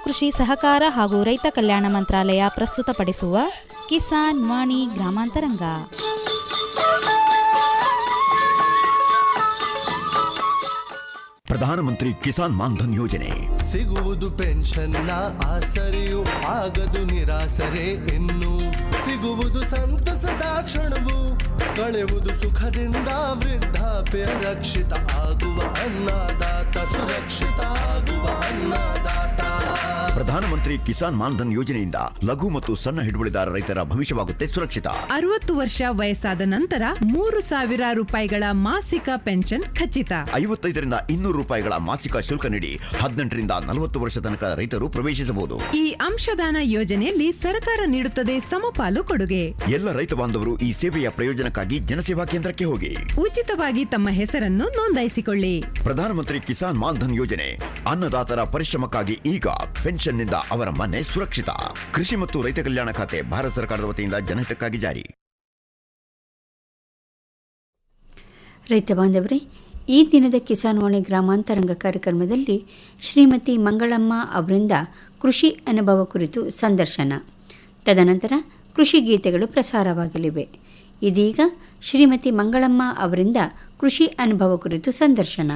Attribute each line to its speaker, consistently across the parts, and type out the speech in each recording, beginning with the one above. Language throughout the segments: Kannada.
Speaker 1: ಕೃಷಿ ಸಹಕಾರ ಹಾಗೂ ರೈತ ಕಲ್ಯಾಣ ಮಂತ್ರಾಲಯ ಪ್ರಸ್ತುತಪಡಿಸುವ ಕಿಸಾನ್ ವಾಣಿ ಗ್ರಾಮಾಂತರಂಗ
Speaker 2: ಪ್ರಧಾನಮಂತ್ರಿ ಕಿಸಾನ್ ಮಾನ್ಧನ್ ಯೋಜನೆ
Speaker 3: ಸಿಗುವುದು ಪೆನ್ಷನ್ನ ಆಸರೆಯು ಆಗದು ನಿರಾಸರೆ ಇನ್ನು ಸಿಗುವುದು ಸಂತಸದ ಕ್ಷಣವು ಕಳೆಯುವುದು ಸುಖದಿಂದ ವೃದ್ಧಾಪ್ಯ ರಕ್ಷಿತ ಆಗುವ ಅನ್ನದಾತ ಸುರಕ್ಷಿತ ಆಗುವ ಅನ್ನದಾತ
Speaker 2: ಪ್ರಧಾನಮಂತ್ರಿ ಕಿಸಾನ್ ಮಾನ್ಧನ್ ಯೋಜನೆಯಿಂದ ಲಘು ಮತ್ತು ಸಣ್ಣ ಹಿಡುವಳಿದಾರ ರೈತರ ಭವಿಷ್ಯವಾಗುತ್ತೆ ಸುರಕ್ಷಿತ
Speaker 4: ಅರವತ್ತು ವರ್ಷ ವಯಸ್ಸಾದ ನಂತರ ಮೂರು ಸಾವಿರ ರೂಪಾಯಿಗಳ ಮಾಸಿಕ ಪೆನ್ಷನ್ ಖಚಿತ
Speaker 2: ಐವತ್ತೈದರಿಂದ ಇನ್ನೂರು ರೂಪಾಯಿಗಳ ಮಾಸಿಕ ಶುಲ್ಕ ನೀಡಿ ಹದಿನೆಂಟರಿಂದ ನಲವತ್ತು ವರ್ಷ ತನಕ ರೈತರು ಪ್ರವೇಶಿಸಬಹುದು
Speaker 4: ಈ ಅಂಶದಾನ ಯೋಜನೆಯಲ್ಲಿ ಸರ್ಕಾರ ನೀಡುತ್ತದೆ ಸಮಪಾಲು ಕೊಡುಗೆ
Speaker 2: ಎಲ್ಲ ರೈತ ಬಾಂಧವರು ಈ ಸೇವೆಯ ಪ್ರಯೋಜನಕ್ಕಾಗಿ ಜನಸೇವಾ ಕೇಂದ್ರಕ್ಕೆ ಹೋಗಿ
Speaker 4: ಉಚಿತವಾಗಿ ತಮ್ಮ ಹೆಸರನ್ನು ನೋಂದಾಯಿಸಿಕೊಳ್ಳಿ
Speaker 2: ಪ್ರಧಾನಮಂತ್ರಿ ಕಿಸಾನ್ ಮಾನ್ಧನ್ ಯೋಜನೆ ಅನ್ನದಾತರ ಪರಿಶ್ರಮಕ್ಕಾಗಿ ಈಗ ಪೆನ್ಷನ್ನಿಂದ ಅವರ ಮನೆ ಸುರಕ್ಷಿತ ಕೃಷಿ ಮತ್ತು ರೈತ ಕಲ್ಯಾಣ ಖಾತೆ ಭಾರತ ಸರ್ಕಾರದ ವತಿಯಿಂದ ಜನಹಿತಕ್ಕಾಗಿ ಜಾರಿ
Speaker 5: ರೈತ ಬಾಂಧವರೇ ಈ ದಿನದ ಕಿಸಾನ್ ವಾಣಿ ಗ್ರಾಮಾಂತರಂಗ ಕಾರ್ಯಕ್ರಮದಲ್ಲಿ ಶ್ರೀಮತಿ ಮಂಗಳಮ್ಮ ಅವರಿಂದ ಕೃಷಿ ಅನುಭವ ಕುರಿತು ಸಂದರ್ಶನ ತದನಂತರ ಕೃಷಿ ಗೀತೆಗಳು ಪ್ರಸಾರವಾಗಲಿವೆ ಇದೀಗ ಶ್ರೀಮತಿ ಮಂಗಳಮ್ಮ ಅವರಿಂದ ಕೃಷಿ ಅನುಭವ ಕುರಿತು ಸಂದರ್ಶನ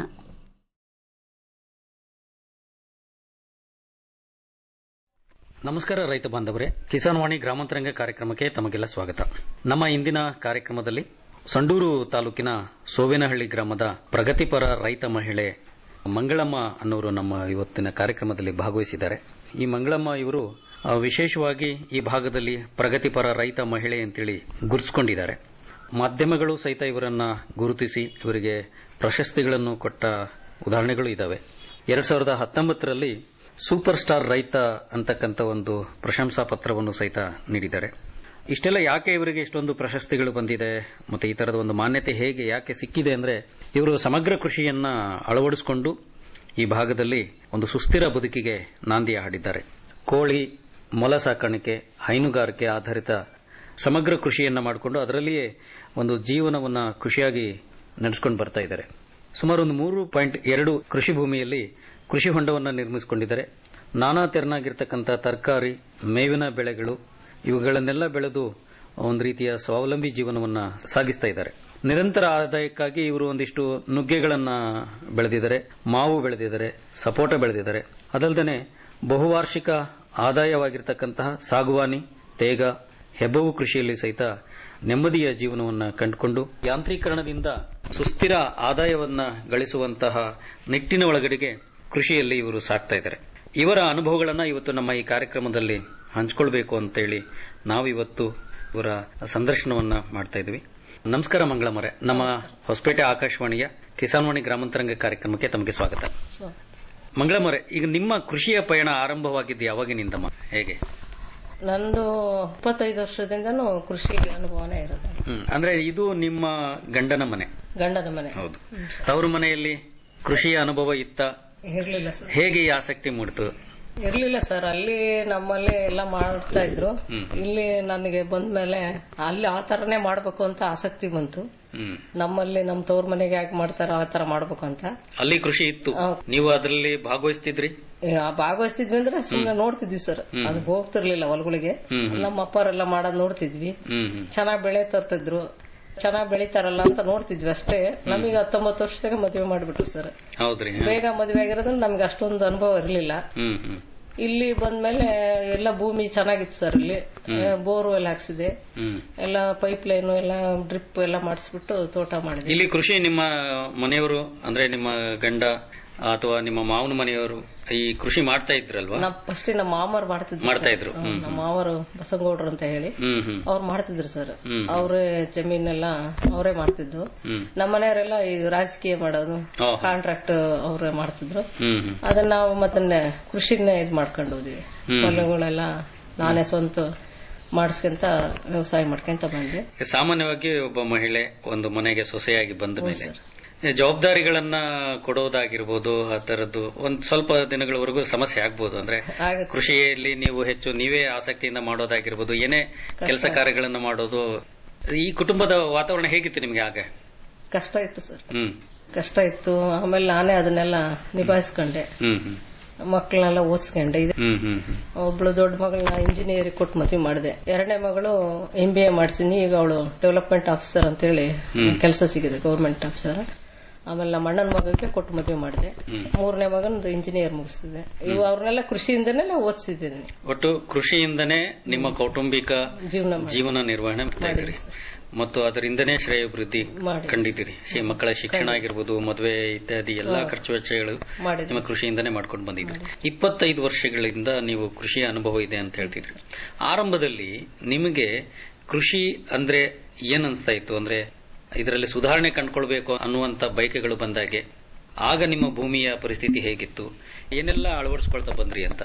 Speaker 6: ನಮಸ್ಕಾರ ರೈತ ಬಾಂಧವರೇ ಕಿಸಾನ್ ವಾಣಿ ಗ್ರಾಮಾಂತರಂಗ ಕಾರ್ಯಕ್ರಮಕ್ಕೆ ತಮಗೆಲ್ಲ ಸ್ವಾಗತ ನಮ್ಮ ಇಂದಿನ ಕಾರ್ಯಕ್ರಮದಲ್ಲಿ ಸಂಡೂರು ತಾಲೂಕಿನ ಸೋವೇನಹಳ್ಳಿ ಗ್ರಾಮದ ಪ್ರಗತಿಪರ ರೈತ ಮಹಿಳೆ ಮಂಗಳಮ್ಮ ಅನ್ನೋರು ನಮ್ಮ ಇವತ್ತಿನ ಕಾರ್ಯಕ್ರಮದಲ್ಲಿ ಭಾಗವಹಿಸಿದ್ದಾರೆ ಈ ಮಂಗಳಮ್ಮ ಇವರು ಆ, ವಿಶೇಷವಾಗಿ ಈ ಭಾಗದಲ್ಲಿ ಪ್ರಗತಿಪರ ರೈತ ಮಹಿಳೆ ಅಂತೇಳಿ ಗುರುತಿಸಿಕೊಂಡಿದ್ದಾರೆ ಮಾಧ್ಯಮಗಳು ಸಹಿತ ಇವರನ್ನ ಗುರುತಿಸಿ ಇವರಿಗೆ ಪ್ರಶಸ್ತಿಗಳನ್ನು ಕೊಟ್ಟ ಉದಾಹರಣೆಗಳು ಇದ್ದಾವೆ ಎರಡ್ ಸಾವಿರದ ಹತ್ತೊಂಬತ್ತರಲ್ಲಿ ಸೂಪರ್ ಸ್ಟಾರ್ ರೈತ ಅಂತಕ್ಕಂಥ ಒಂದು ಪ್ರಶಂಸಾ ಪತ್ರವನ್ನು ಸಹಿತ ನೀಡಿದ್ದಾರೆ ಇಷ್ಟೆಲ್ಲ ಯಾಕೆ ಇವರಿಗೆ ಇಷ್ಟೊಂದು ಪ್ರಶಸ್ತಿಗಳು ಬಂದಿದೆ ಮತ್ತೆ ಈ ತರದ ಒಂದು ಮಾನ್ಯತೆ ಹೇಗೆ ಯಾಕೆ ಸಿಕ್ಕಿದೆ ಅಂದ್ರೆ ಇವರು ಸಮಗ್ರ ಕೃಷಿಯನ್ನ ಅಳವಡಿಸಿಕೊಂಡು ಈ ಭಾಗದಲ್ಲಿ ಒಂದು ಸುಸ್ಥಿರ ಬದುಕಿಗೆ ನಾಂದಿ ಹಾಡಿದ್ದಾರೆ ಕೋಳಿ ಮೊಲ ಸಾಕಾಣಿಕೆ ಹೈನುಗಾರಿಕೆ ಆಧಾರಿತ ಸಮಗ್ರ ಕೃಷಿಯನ್ನ ಮಾಡಿಕೊಂಡು ಅದರಲ್ಲಿಯೇ ಒಂದು ಜೀವನವನ್ನ ಖುಷಿಯಾಗಿ ನಡೆಸ್ಕೊಂಡು ಬರ್ತಾ ಇದ್ದಾರೆ ಸುಮಾರು ಒಂದು ಮೂರು ಪಾಯಿಂಟ್ ಎರಡು ಕೃಷಿ ಭೂಮಿಯಲ್ಲಿ ಕೃಷಿ ಹೊಂಡವನ್ನು ನಿರ್ಮಿಸಿಕೊಂಡಿದ್ದಾರೆ ನಾನಾ ತೆರನಾಗಿರ್ತಕ್ಕಂಥ ತರಕಾರಿ ಮೇವಿನ ಬೆಳೆಗಳು ಇವುಗಳನ್ನೆಲ್ಲ ಬೆಳೆದು ಒಂದು ರೀತಿಯ ಸ್ವಾವಲಂಬಿ ಜೀವನವನ್ನ ಸಾಗಿಸ್ತಾ ಇದ್ದಾರೆ ನಿರಂತರ ಆದಾಯಕ್ಕಾಗಿ ಇವರು ಒಂದಿಷ್ಟು ನುಗ್ಗೆಗಳನ್ನ ಬೆಳೆದಿದ್ದಾರೆ ಮಾವು ಬೆಳೆದಿದ್ದಾರೆ ಸಪೋಟ ಬೆಳೆದಿದ್ದಾರೆ ಅದಲ್ಲದೆ ಬಹುವಾರ್ಷಿಕ ಆದಾಯವಾಗಿರ್ತಕ್ಕಂತಹ ಸಾಗುವಾನಿ ತೇಗ ಹೆಬ್ಬವು ಕೃಷಿಯಲ್ಲಿ ಸಹಿತ ನೆಮ್ಮದಿಯ ಜೀವನವನ್ನ ಕಂಡುಕೊಂಡು ಯಾಂತ್ರೀಕರಣದಿಂದ ಸುಸ್ಥಿರ ಆದಾಯವನ್ನ ಗಳಿಸುವಂತಹ ನಿಟ್ಟಿನ ಒಳಗಡೆಗೆ ಕೃಷಿಯಲ್ಲಿ ಇವರು ಸಾಕ್ತಾ ಇದ್ದಾರೆ ಇವರ ಅನುಭವಗಳನ್ನ ಇವತ್ತು ನಮ್ಮ ಈ ಕಾರ್ಯಕ್ರಮದಲ್ಲಿ ಹಂಚಿಕೊಳ್ಬೇಕು ಅಂತೇಳಿ ನಾವಿವತ್ತು ಇವರ ಸಂದರ್ಶನವನ್ನ ಮಾಡ್ತಾ ಇದ್ವಿ ನಮಸ್ಕಾರ ಮಂಗಳಮರೆ ನಮ್ಮ ಹೊಸಪೇಟೆ ಆಕಾಶವಾಣಿಯ ಕಿಸಾನ್ವಾಣಿ ಗ್ರಾಮಾಂತರಂಗ ಕಾರ್ಯಕ್ರಮಕ್ಕೆ ತಮಗೆ ಸ್ವಾಗತ ಮಂಗಳಮರೆ ಈಗ ನಿಮ್ಮ ಕೃಷಿಯ ಪಯಣ ಆರಂಭವಾಗಿದ್ದು ಯಾವಾಗಿನಿಂದಮ್ಮ ಹೇಗೆ
Speaker 7: ನಂದು ಇಪ್ಪತ್ತೈದು ವರ್ಷದಿಂದನೂ ಕೃಷಿ ಅನುಭವನೇ ಇರೋದು
Speaker 6: ಹ್ಮ್ ಅಂದ್ರೆ ಇದು ನಿಮ್ಮ ಗಂಡನ ಮನೆ
Speaker 7: ಗಂಡನ ಮನೆ
Speaker 6: ಹೌದು ತವರು ಮನೆಯಲ್ಲಿ ಕೃಷಿಯ ಅನುಭವ ಇತ್ತ
Speaker 7: ಇರ್ಲಿಲ್ಲ ಸರ್
Speaker 6: ಹೇಗೆ ಈ ಆಸಕ್ತಿ ಮೂಡಿತು
Speaker 7: ಇರ್ಲಿಲ್ಲ ಸರ್ ಅಲ್ಲಿ ನಮ್ಮಲ್ಲಿ ಎಲ್ಲ ಮಾಡ್ತಾ ಇದ್ರು
Speaker 6: ಹ್ಮ್.
Speaker 7: ಇಲ್ಲಿ ನನಗೆ ಬಂದ್ಮೇಲೆ ಅಲ್ಲಿ ಆ ತರನೇ ಮಾಡ್ಬೇಕು ಅಂತ ಆಸಕ್ತಿ ಬಂತು
Speaker 6: ಹ್ಮ್
Speaker 7: ನಮ್ಮಲ್ಲಿ ನಮ್ಮ ತವ್ರ ಮನೆಗೆ ಯಾಕೆ ಮಾಡ್ತಾರ ಆ ತರ ಮಾಡ್ಬೇಕು ಅಂತ
Speaker 6: ಅಲ್ಲಿ ಕೃಷಿ ಇತ್ತು
Speaker 7: ಹೌದು.
Speaker 6: ನೀವು ಅದರಲ್ಲಿ ಭಾಗವಹಿಸ್ತಿದ್ರಿ
Speaker 7: ಏ, ಆ ಭಾಗವಹಿಸ್ತಿದ್ವಿ ಅಂದ್ರೆ ಸುಮ್ಮನೆ ನೋಡ್ತಿದ್ವಿ ಸರ್
Speaker 6: ಹ್ಮ್.
Speaker 7: ಅದು ಹೋಗ್ತಿರ್ಲಿಲ್ಲ ಹೊಲಗಳಿಗೆ
Speaker 6: ಹ್ಮ್, ಹ್ಮ್.
Speaker 7: ನಮ್ಮ ಅಪ್ಪರೆಲ್ಲ ಮಾಡೋದ್ ನೋಡ್ತಿದ್ವಿ
Speaker 6: ಹ್ಮ್ ಹ್ಮ್
Speaker 7: ಚೆನ್ನಾಗ್ ಬೆಳೆ ತರ್ತಿದ್ರು ಚೆನ್ನಾಗ್ ಬೆಳಿತಾರಲ್ಲ ಅಂತ ನೋಡ್ತಿದ್ವಿ ಅಷ್ಟೇ ನಮಗೆ ಹತ್ತೊಂಬತ್ತು ವರ್ಷದಾಗ ಮದುವೆ ಮಾಡ್ಬಿಟ್ರು ಸರ್
Speaker 6: ಹೌದ್ರಿ
Speaker 7: ಬೇಗ ಮದುವೆ ಆಗಿರೋದ್ರಿಂದ ನಮ್ಗೆ ಅಷ್ಟೊಂದು ಅನುಭವ ಇರಲಿಲ್ಲ
Speaker 6: ಹ್ಮ್ ಹ್ಮ್
Speaker 7: ಇಲ್ಲಿ ಬಂದ್ಮೇಲೆ ಎಲ್ಲ ಭೂಮಿ ಚೆನ್ನಾಗಿತ್ತು ಸರ್ ಇಲ್ಲಿ ಬೋರು ಎಲ್ಲ ಹಾಕ್ಸಿದೆ
Speaker 6: ಹ್ಮ್
Speaker 7: ಎಲ್ಲ ಪೈಪ್ ಲೈನ್ ಎಲ್ಲ ಡ್ರಿಪ್ ಎಲ್ಲ ಮಾಡಿಸ್ಬಿಟ್ಟು ತೋಟ ಮಾಡಿದ್ವಿ
Speaker 6: ಇಲ್ಲಿ ಕೃಷಿ ನಿಮ್ಮ ಮನೆಯವರು ಅಂದ್ರೆ ನಿಮ್ಮ ಗಂಡ ಅಥವಾ ನಿಮ್ಮ ಮಾವನ ಮನೆಯವರು ಈ ಕೃಷಿ ಮಾಡ್ತಾ ಇದ್ರಲ್ವಾ
Speaker 7: ನಮ್ ಫಸ್ಟ್ ನಮ್ಮ ಮಾಮರು ಮಾಡ್ತಿದ್ರು
Speaker 6: ಮಾಡ್ತಾ
Speaker 7: sir.
Speaker 6: ಇದ್ರು.
Speaker 7: ಹ್ಮ್,
Speaker 6: ಹ್ಮ್,
Speaker 7: ನಮ್ಮ ಮಾವರು ಬಸಂಗೌಡ್ರು ಅಂತ ಹೇಳಿ
Speaker 6: ಹ್ಮ್ ಹ್ಮ್
Speaker 7: ಅವ್ರು ಮಾಡ್ತಿದ್ರು ಸರ್
Speaker 6: ಹ್ಮ್.
Speaker 7: ಅವರೇ ಜಮೀನೆಲ್ಲ ಅವರೇ ಮಾಡ್ತಿದ್ದು
Speaker 6: ಹ್ಮ್
Speaker 7: ನಮ್ಮ ಮನೆಯವರೆಲ್ಲ ಈ ರಾಜಕೀಯ ಮಾಡೋದು
Speaker 6: ಓಹೋ.
Speaker 7: ಕಾಂಟ್ರಾಕ್ಟ್ ಅವರೇ ಮಾಡ್ತಿದ್ರು
Speaker 6: ಹ್ಮ್ ಹ್ಮ್
Speaker 7: ಅದನ್ನ ನಾವು ಮತ್ತೆ ಕೃಷಿನೇ ಇದ್ ಮಾಡ್ಕೊಂಡು ಹೋದ್ವಿ
Speaker 6: ಹ್ಮ್.
Speaker 7: ಹೊಲಗಳೆಲ್ಲ ನಾನೇ ಸ್ವಂತ ಮಾಡಿಸ್ಕೊಂತ ವ್ಯವಸಾಯ ಮಾಡ್ಕೊಂತ ಬಂದ್ವಿ
Speaker 6: ಸಾಮಾನ್ಯವಾಗಿ ಒಬ್ಬ ಮಹಿಳೆ ಒಂದು ಮನೆಗೆ ಸೊಸೆಯಾಗಿ ಬಂದ ಮೇಲೆ ಜವಾಬ್ದಾರಿಗಳನ್ನ ಕೊಡೋದಾಗಿರ್ಬೋದು ಆ ತರದ್ದು ಒಂದ್ ಸ್ವಲ್ಪ ದಿನಗಳವರೆಗೂ ಸಮಸ್ಯೆ ಆಗ್ಬೋದು ಅಂದ್ರೆ
Speaker 7: ಆಗತ್ತೆ.
Speaker 6: ಕೃಷಿಯಲ್ಲಿ ನೀವು ಹೆಚ್ಚು ನೀವೇ ಆಸಕ್ತಿಯಿಂದ ಮಾಡೋದಾಗಿರ್ಬೋದು ಏನೇ ಕೆಲಸ ಕಾರ್ಯಗಳನ್ನ ಮಾಡೋದು ಈ ಕುಟುಂಬದ ವಾತಾವರಣ ಹೇಗಿತ್ತು ನಿಮ್ಗೆ ಆಗ
Speaker 7: ಕಷ್ಟ ಇತ್ತು ಸರ್
Speaker 6: ಹ್ಮ್
Speaker 7: ಕಷ್ಟ ಇತ್ತು ಆಮೇಲೆ ನಾನೇ ಅದನ್ನೆಲ್ಲ ನಿಭಾಯಿಸ್ಕೊಂಡೆ
Speaker 6: ಹ್ಮ್ ಹ್ಮ್
Speaker 7: ಮಕ್ಕಳನ್ನೆಲ್ಲ ಓದಿಸ್ಕೊಂಡೆ ಇದೆ
Speaker 6: ಹ್ಮ್ ಹ್ಮ್ ಹ್ಮ್
Speaker 7: ಒಬ್ಳು ದೊಡ್ಡ ಮಗಳನ್ನ ಇಂಜಿನಿಯರ್ ಕೊಟ್ಟು ಮದುವೆ ಮಾಡಿದೆ ಎರಡನೇ ಮಗಳು ಎಂ ಬಿ ಎ ಮಾಡಿಸಿನಿ ಈಗ ಅವಳು ಡೆವಲಪ್ಮೆಂಟ್ ಆಫೀಸರ್ ಅಂತೇಳಿ ಕೆಲಸ ಸಿಗಿದೆ ಗೌರ್ಮೆಂಟ್ ಆಫೀಸರ್ ಆಮೇಲೆ ನಮ್ಮ ಅಣ್ಣನ ಮಗಳಿಗೆ ಕೊಟ್ಟು ಮದುವೆ ಮಾಡಿದೆ ಮೂರನೇ ಮಗನದು ಇಂಜಿನಿಯರ್ ಮುಗಿಸಿದೆ ಇವು ಅವ್ರನ್ನೆಲ್ಲ ಕೃಷಿಯಿಂದನೇ ನಾವು ಓದಿಸಿದ್ದೀನಿ
Speaker 6: ಒಟ್ಟು ಕೃಷಿಯಿಂದನೇ ನಿಮ್ಮ ಕೌಟುಂಬಿಕ
Speaker 7: ಜೀವನ ಮಾಡಿ-
Speaker 6: ಜೀವನ ನಿರ್ವಹಣೆ ಮಾಡ್ತಾ ಇದ್ದೀರಿ ಮತ್ತು ಅದರಿಂದನೇ ಶ್ರೇಯೋಭಿವೃದ್ಧಿ
Speaker 7: ಮಾಡಿ.
Speaker 6: ಕಂಡಿದ್ದೀರಿ ಶಿ- ಮಕ್ಕಳ ಶಿಕ್ಷಣ ಆಗಿರ್ಬೋದು ಮದುವೆ ಇತ್ಯಾದಿ ಎಲ್ಲಾ ಖರ್ಚು ವೆಚ್ಚಗಳು
Speaker 7: ಮಾಡಿದ್ವಿ.
Speaker 6: ನಿಮ್ಮ ಕೃಷಿಯಿಂದನೇ ಮಾಡ್ಕೊಂಡು ಬಂದಿದ್ದೀರಿ ಇಪ್ಪತ್ತೈದು ವರ್ಷಗಳಿಂದ ನೀವು ಕೃಷಿಯ ಅನುಭವ ಇದೆ ಅಂತ ಹೇಳ್ತಿದ್ರಿ ಆರಂಭದಲ್ಲಿ ನಿಮಗೆ ಕೃಷಿ ಅಂದ್ರೆ ಏನ್ ಅನ್ಸ್ತಾ ಇತ್ತು ಅಂದ್ರೆ ಇದರಲ್ಲಿ ಸುಧಾರಣೆ ಕಂಡ್ಕೊಳ್ಬೇಕು ಅನ್ನುವಂತ ಬಯಕೆಗಳು ಬಂದಾಗೆ ಆಗ ನಿಮ್ಮ ಭೂಮಿಯ ಪರಿಸ್ಥಿತಿ ಹೇಗಿತ್ತು ಏನೆಲ್ಲ ಅಳವಡಿಸ್ಕೊಳ್ತಾ ಬಂದ್ರಿ ಅಂತ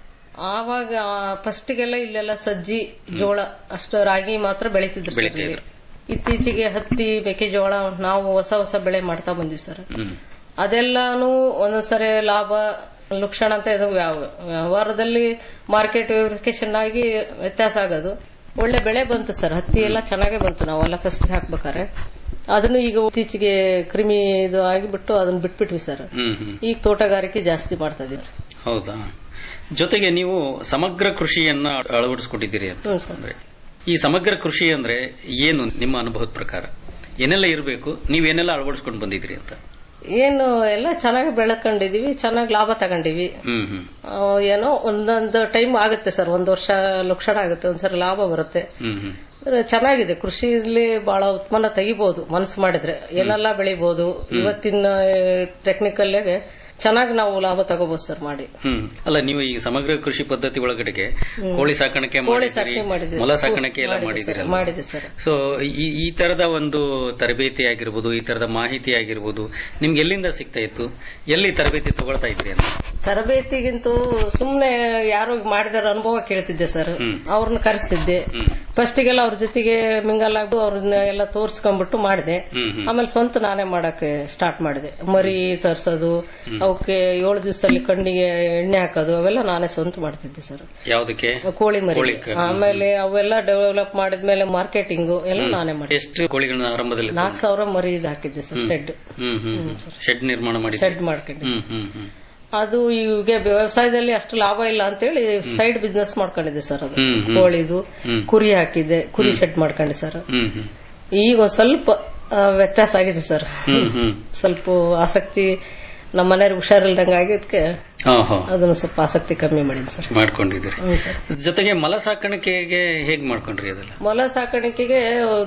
Speaker 7: ಆವಾಗ ಫಸ್ಟಿಗೆಲ್ಲ ಇಲ್ಲೆಲ್ಲ ಸಜ್ಜಿ ಜೋಳ ಅಷ್ಟು ರಾಗಿ ಮಾತ್ರ ಬೆಳೀತಿದ್ರು ಸರ್
Speaker 6: ಬೆಳೀತಾ
Speaker 7: ಇಲ್ಲಿ.
Speaker 6: ಇದ್ರು.
Speaker 7: ಇತ್ತೀಚೆಗೆ ಹತ್ತಿ ಮೆಕ್ಕೆಜೋಳ ನಾವು ಹೊಸ ಹೊಸ ಬೆಳೆ ಮಾಡ್ತಾ ಬಂದಿವಿ ಸರ್
Speaker 6: ಹ್ಮ್
Speaker 7: ಅದೆಲ್ಲಾನು ಒಂದೊಂದ್ಸರಿ ಲಾಭ ಲಕ್ಷಣ ಅಂತ ಇದು ವ್ಯಾವ- ವ್ಯವಹಾರದಲ್ಲಿ ಮಾರ್ಕೆಟ್ ವೆರಿಫಿಕೇಶನ್ ಆಗಿ ವ್ಯತ್ಯಾಸ ಆಗೋದು ಒಳ್ಳೆ ಬೆಳೆ ಬಂತು ಸರ್ ಹತ್ತಿ ಎಲ್ಲ ಚೆನ್ನಾಗೇ ಬಂತು ನಾವೆಲ್ಲ ಫಸ್ಟ್ ಹಾಕ್ಬೇಕಾರೆ ಅದನ್ನು ಈಗ ಇತ್ತೀಚೆಗೆ ಕ್ರಿಮಿ ಇದು ಆಗಿಬಿಟ್ಟು ಅದನ್ನ ಬಿಟ್ಬಿಟ್ವಿ ಸರ್
Speaker 6: ಹ್ಮ್ ಹ್ಮ್
Speaker 7: ಈಗ ತೋಟಗಾರಿಕೆ ಜಾಸ್ತಿ ಮಾಡ್ತಾ ಇದೀವಿ
Speaker 6: ಹೌದಾ ಜೊತೆಗೆ ನೀವು ಸಮಗ್ರ ಕೃಷಿಯನ್ನ ಅಳವಡಿಸ್ಕೊಂಡಿದ್ದೀರಿ ಅಂತ
Speaker 7: ಹ್ಞೂ ಸರ್
Speaker 6: ಅಂದ್ರೆ ಈ ಸಮಗ್ರ ಕೃಷಿ ಅಂದ್ರೆ ಏನು ನಿಮ್ಮ ಅನುಭವದ ಪ್ರಕಾರ ಏನೆಲ್ಲ ಇರಬೇಕು ನೀವೇನೆಲ್ಲ ಅಳವಡಿಸ್ಕೊಂಡು ಬಂದಿದ್ದೀರಿ ಅಂತ
Speaker 7: ಏನು ಎಲ್ಲ ಚೆನ್ನಾಗಿ ಬೆಳ್ಕೊಂಡಿದೀವಿ ಚೆನ್ನಾಗಿ ಲಾಭ ತಗೊಂಡಿವಿ
Speaker 6: ಹ್ಮ್ ಹ್ಮ್
Speaker 7: ಆ, ಏನೋ ಒಂದೊಂದು ಟೈಮ್ ಆಗುತ್ತೆ ಸರ್ ಒಂದ್ ವರ್ಷ ಲಕ್ಷಣ ಆಗುತ್ತೆ ಒಂದ್ಸರಿ ಲಾಭ ಬರುತ್ತೆ
Speaker 6: ಹ್ಮ್ ಹ್ಮ್
Speaker 7: ಅಂದ್ರೆ ಚೆನ್ನಾಗಿದೆ ಕೃಷಿಯಲ್ಲಿ ಬಹಳ ಉತ್ಪನ್ನ ತೆಗಿಬಹುದು ಮನಸ್ಸು ಮಾಡಿದ್ರೆ ಏನೆಲ್ಲ ಬೆಳಿಬಹುದು ಇವತ್ತಿನ ಟೆಕ್ನಿಕಲ್ ಚೆನ್ನಾಗಿ ನಾವು ಲಾಭ ತಗೋಬಹುದು ಸರ್ ಮಾಡಿ
Speaker 6: ಹ್ಮ್ ಅಲ್ಲ ನೀವು ಈ ಸಮಗ್ರ ಕೃಷಿ ಪದ್ಧತಿ ಒಳಗಡೆಗೆ ಕೋಳಿ ಸಾಕಾಣಿಕೆ
Speaker 7: ಕೋಳಿ
Speaker 6: ಮಾಡಿದ್ದೀರಿ
Speaker 7: ಸಾಕಣೆ ಮಾಡಿದ್ವಿ
Speaker 6: ಮೊಲ ಸಾಕಾಣಿಕೆ ಎಲ್ಲ
Speaker 7: ಮಾಡಿದೆ ಸರ್,
Speaker 6: ಮಾಡಿದ್ದೀರಲ್ಲ
Speaker 7: ಮಾಡಿದೆ ಸರ್
Speaker 6: ಸೊ ಈ ಈ ತರದ ಒಂದು ತರಬೇತಿ ಆಗಿರ್ಬೋದು ಈ ತರದ ಮಾಹಿತಿ ಆಗಿರ್ಬೋದು ನಿಮ್ಗೆ ಎಲ್ಲಿಂದ ಸಿಗ್ತಾ ಇತ್ತು ಎಲ್ಲಿ ತರಬೇತಿ ತಗೊಳ್ತಾ ಇದ್ರಿ ಅಂತ
Speaker 7: ತರಬೇತಿಗಿಂತೂ ಸುಮ್ನೆ ಯಾರು ಮಾಡಿದಾರ ಅನುಭವ ಕೇಳ್ತಿದ್ದೆ ಸರ್
Speaker 6: ಹ್ಮ್.
Speaker 7: ಅವ್ರನ್ನ ಕರೆಸ್ತಿದ್ದೆ
Speaker 6: ಹ್ಮ್
Speaker 7: ಫಸ್ಟಿಗೆಲ್ಲ ಅವ್ರ ಜೊತೆಗೆ ಮಿಂಗಲ್ ಆಗಿ ಅವ್ರನ್ನ ಎಲ್ಲ ತೋರ್ಸ್ಕೊಂಡ್ಬಿಟ್ಟು ಮಾಡಿದೆ
Speaker 6: ಹ್ಮ್ ಹ್ಮ್
Speaker 7: ಆಮೇಲೆ ಸ್ವಂತ ನಾನೇ ಮಾಡಕ್ಕೆ ಸ್ಟಾರ್ಟ್ ಮಾಡಿದೆ ಮರಿ ತರ್ಸೋದು ಅವಕ್ಕೆ ಏಳು ದಿವಸದಲ್ಲಿ ಕಣ್ಣಿಗೆ ಎಣ್ಣೆ ಹಾಕೋದು ಅವೆಲ್ಲ ನಾನೇ ಸ್ವಂತ ಮಾಡ್ತಿದ್ದೆ ಸರ್
Speaker 6: ಯಾವ್ದಕ್ಕೆ
Speaker 7: ಕೋಳಿ ಮರಿ
Speaker 6: ಕೋಳಿ ಕ-
Speaker 7: ಆಮೇಲೆ ಅವೆಲ್ಲ ಡೆವಲಪ್ ಮಾಡಿದ್ಮೇಲೆ ಮಾರ್ಕೆಟಿಂಗ್ ಎಲ್ಲ ನಾನೇ ಮಾಡಿದೆ
Speaker 6: ಎಷ್ಟು ಕೋಳಿಗಳನ್ನ ಆರಂಭದಲ್ಲಿ
Speaker 7: ನಾಲ್ಕು ಸಾವಿರ ಮರಿ ಇದು ಹಾಕಿದ್ದೆ ಸರ್ ಶೆಡ್
Speaker 6: ಹ್ಮ್ ಹ್ಮ್ ಹ್ಮ್. ಶೆಡ್ ನಿರ್ಮಾಣ ಮಾಡಿ
Speaker 7: ಶೆಡ್ ಮಾಡ್ಕೊಂಡೆ
Speaker 6: ಹ್ಮ್ ಹ್ಮ್ ಹ್ಮ್
Speaker 7: ಅದು ಈಗ ವ್ಯವಸಾಯದಲ್ಲಿ ಅಷ್ಟು ಲಾಭ ಇಲ್ಲ ಅಂತೇಳಿ ಸೈಡ್ ಬಿಸ್ನೆಸ್ ಮಾಡ್ಕೊಂಡಿದ್ದೆ ಸರ್ ಅದು
Speaker 6: ಹ್ಮ್, ಹ್ಮ್.
Speaker 7: ಕೋಳಿದು
Speaker 6: ಹ್ಮ್.
Speaker 7: ಕುರಿ ಹಾಕಿದ್ದೆ ಕುರಿ ಶೆಡ್ ಮಾಡ್ಕೊಂಡೆ ಸರ್
Speaker 6: ಹ್ಮ್ ಹ್ಮ್
Speaker 7: ಈಗ ಒಂದ್ ಸ್ವಲ್ಪ ಆ, ವ್ಯತ್ಯಾಸ ಆಗಿದೆ ಸರ್
Speaker 6: ಹ್ಮ್ ಹ್ಮ್
Speaker 7: ಸ್ವಲ್ಪ ಆಸಕ್ತಿ ನಮ್ಮ ಮನೆಯವ್ರಿಗೆ ಹುಷಾರಿಲ್ದಂಗ ಆಗಿದ್ಕೆ
Speaker 6: ಹಾ ಹಾ
Speaker 7: ಅದನ್ನು ಸ್ವಲ್ಪ ಆಸಕ್ತಿ ಕಮ್ಮಿ ಮಾಡಿದೆ ಸರ್
Speaker 6: ಮಾಡ್ಕೊಂಡಿದ್ದೀರಿ
Speaker 7: ಹ್ಮ್ ಸರ್
Speaker 6: ಜೊತೆಗೆ ಮಲ ಸಾಕಾಣಿಕೆಗೆ ಹೇಗ್ ಮಾಡ್ಕೊಂಡ್ರಿ ಅದೆಲ್ಲ
Speaker 7: ಮೊಲ ಸಾಕಾಣಿಕೆಗೆ